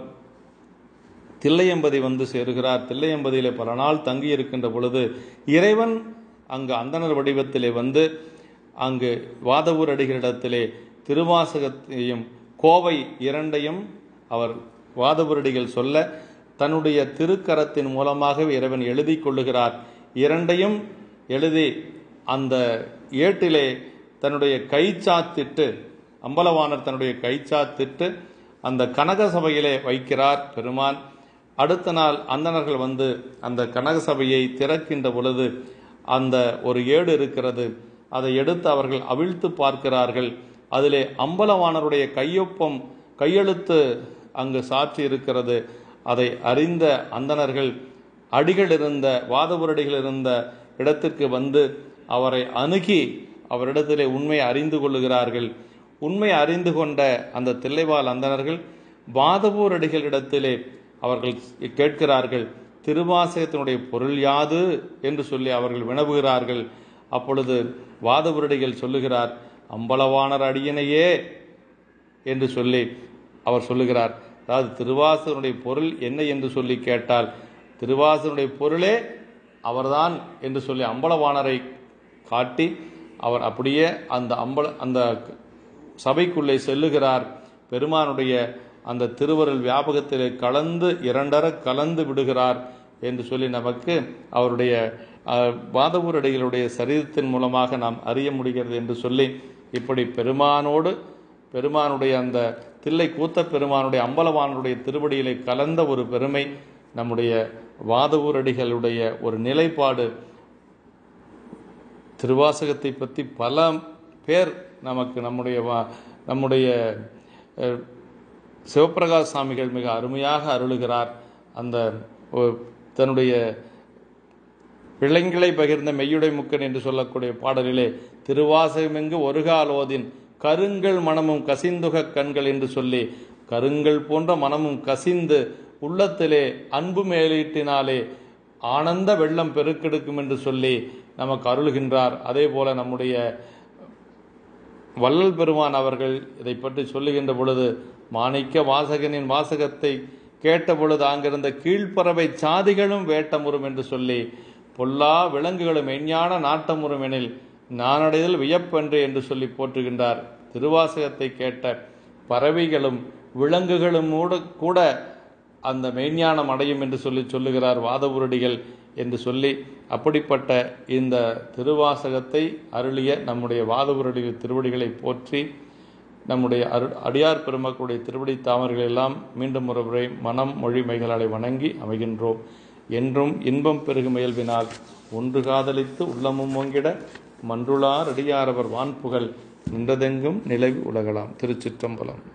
A: தில்லையம்பதி வந்து சேருகிறார் தில்லையம்பதியிலே பல நாள் தங்கி இருக்கின்ற பொழுது இறைவன் அங்கு அந்தணர் வடிவத்திலே வந்து அங்கு வாதவூர் அடிகளிடத்திலே திருவாசகத்தையும் கோவை இரண்டையும் அவர் வாதவூரடிகள் சொல்ல தன்னுடைய திருக்கரத்தின் மூலமாகவே இறைவன் எழுதி கொள்ளுகிறார் இரண்டையும் எழுதி அந்த ஏட்டிலே தன்னுடைய கைச்சாத்திட்டு அம்பலவாணர் தன்னுடைய கைச்சாத்திட்டு அந்த கனக சபையிலே வைக்கிறார் பெருமான் அடுத்த நாள் அந்தணர்கள் வந்து அந்த கனக சபையை திறக்கின்ற பொழுது அந்த ஒரு ஏடு இருக்கிறது அதை எடுத்து அவர்கள் அவிழ்த்து பார்க்கிறார்கள் அதிலே அம்பலவாணருடைய கையொப்பம் கையெழுத்து அங்கு சாட்சி இருக்கிறது அதை அறிந்த அந்தணர்கள் அடிகள் இருந்த வாதபுரடிகள் இருந்த இடத்திற்கு வந்து அவரை அணுகி அவரிடத்திலே உண்மையை அறிந்து கொள்ளுகிறார்கள் உண்மை அறிந்து கொண்ட அந்த தில்லைவாழ் அந்தணர்கள் வாதவூர் அடிகளிடத்திலே அவர்கள் கேட்கிறார்கள் திருவாசகத்தினுடைய பொருள் யாது என்று சொல்லி அவர்கள் வினவுகிறார்கள் அப்பொழுது வாதவருடிகள் சொல்லுகிறார் அம்பலவாணர் அடியனையே என்று சொல்லி அவர் சொல்லுகிறார் அதாவது திருவாசகனுடைய பொருள் என்ன என்று சொல்லி கேட்டால் திருவாசகனுடைய பொருளே அவர்தான் என்று சொல்லி அம்பலவாணரை காட்டி அவர் அப்படியே அந்த அம்பல அந்த சபைக்குள்ளே செல்லுகிறார் பெருமானுடைய அந்த திருவருள் வியாபகத்திலே கலந்து இரண்டர கலந்து விடுகிறார் என்று சொல்லி நமக்கு அவருடைய அஹ், வாதவூரடிகளுடைய சரீரத்தின் மூலமாக நாம் அறிய முடிகிறது என்று சொல்லி இப்படி பெருமானோடு பெருமானுடைய அந்த தில்லை கூத்தப் பெருமானுடைய அம்பலவானுடைய திருவடியிலே கலந்த ஒரு பெருமை நம்முடைய வாதவூரடிகளுடைய ஒரு நிலைப்பாடு திருவாசகத்தை பற்றி பல பேர் நமக்கு நம்முடைய வா- நம்முடைய அஹ், சிவப்பிரகாஷ் சாமிகள் மிக அருமையாக அருளுகிறார் அந்த ஒ- தன்னுடைய பிள்ளைங்களை பகிர்ந்த மெய்யுடை முக்கன் என்று சொல்லக்கூடிய பாடலிலே திருவாசகமெங்கு ஒருகாலோதின் கருங்கள் மனமும் கசிந்துக கண்கள் என்று சொல்லி கருங்கள் போன்ற மனமும் கசிந்து உள்ளத்திலே அன்பு மேலீட்டினாலே ஆனந்த வெள்ளம் பெருக்கெடுக்கும் என்று சொல்லி நமக்கு அருளுகின்றார் அதே போல நம்முடைய வள்ளல் பெருமான் அவர்கள் இதை பற்றி சொல்லுகின்ற பொழுது மாணிக்க வாசகனின் வாசகத்தை கேட்ட பொழுது அங்கிருந்த கீழ்ப்பறவை சாதிகளும் வேட்டமுறும் என்று சொல்லி பொல்லா விலங்குகளும் எஞ்ஞான நாட்டமுறும் எனில் நானடைதல் வியப்பென்று என்று சொல்லி போற்றுகின்றார் திருவாசகத்தை கேட்ட பறவைகளும் விலங்குகளும் கூட கூட அந்த மெய்ஞானம் அடையும் என்று சொல்லி சொல்லுகிறார் வாதபுரடிகள் என்று சொல்லி அப்படிப்பட்ட இந்த திருவாசகத்தை அருளிய நம்முடைய வாதபுரடிகள் திருவடிகளை போற்றி நம்முடைய அரு அடியார் பெருமக்களுடைய திருவடி தாமர்கள் எல்லாம் மீண்டும் ஒரு முறை மனம் மொழி மைகளாலை வணங்கி அமைகின்றோம் என்றும் இன்பம் பெருகும் இயல்பினால் ஒன்று காதலித்து உள்ளமும் ஓங்கிட மன்றுளார் அடியாரவர் வான்புகழ் நின்றதெங்கும் நிலவி உலகலாம் திருச்சிற்றம்பலம்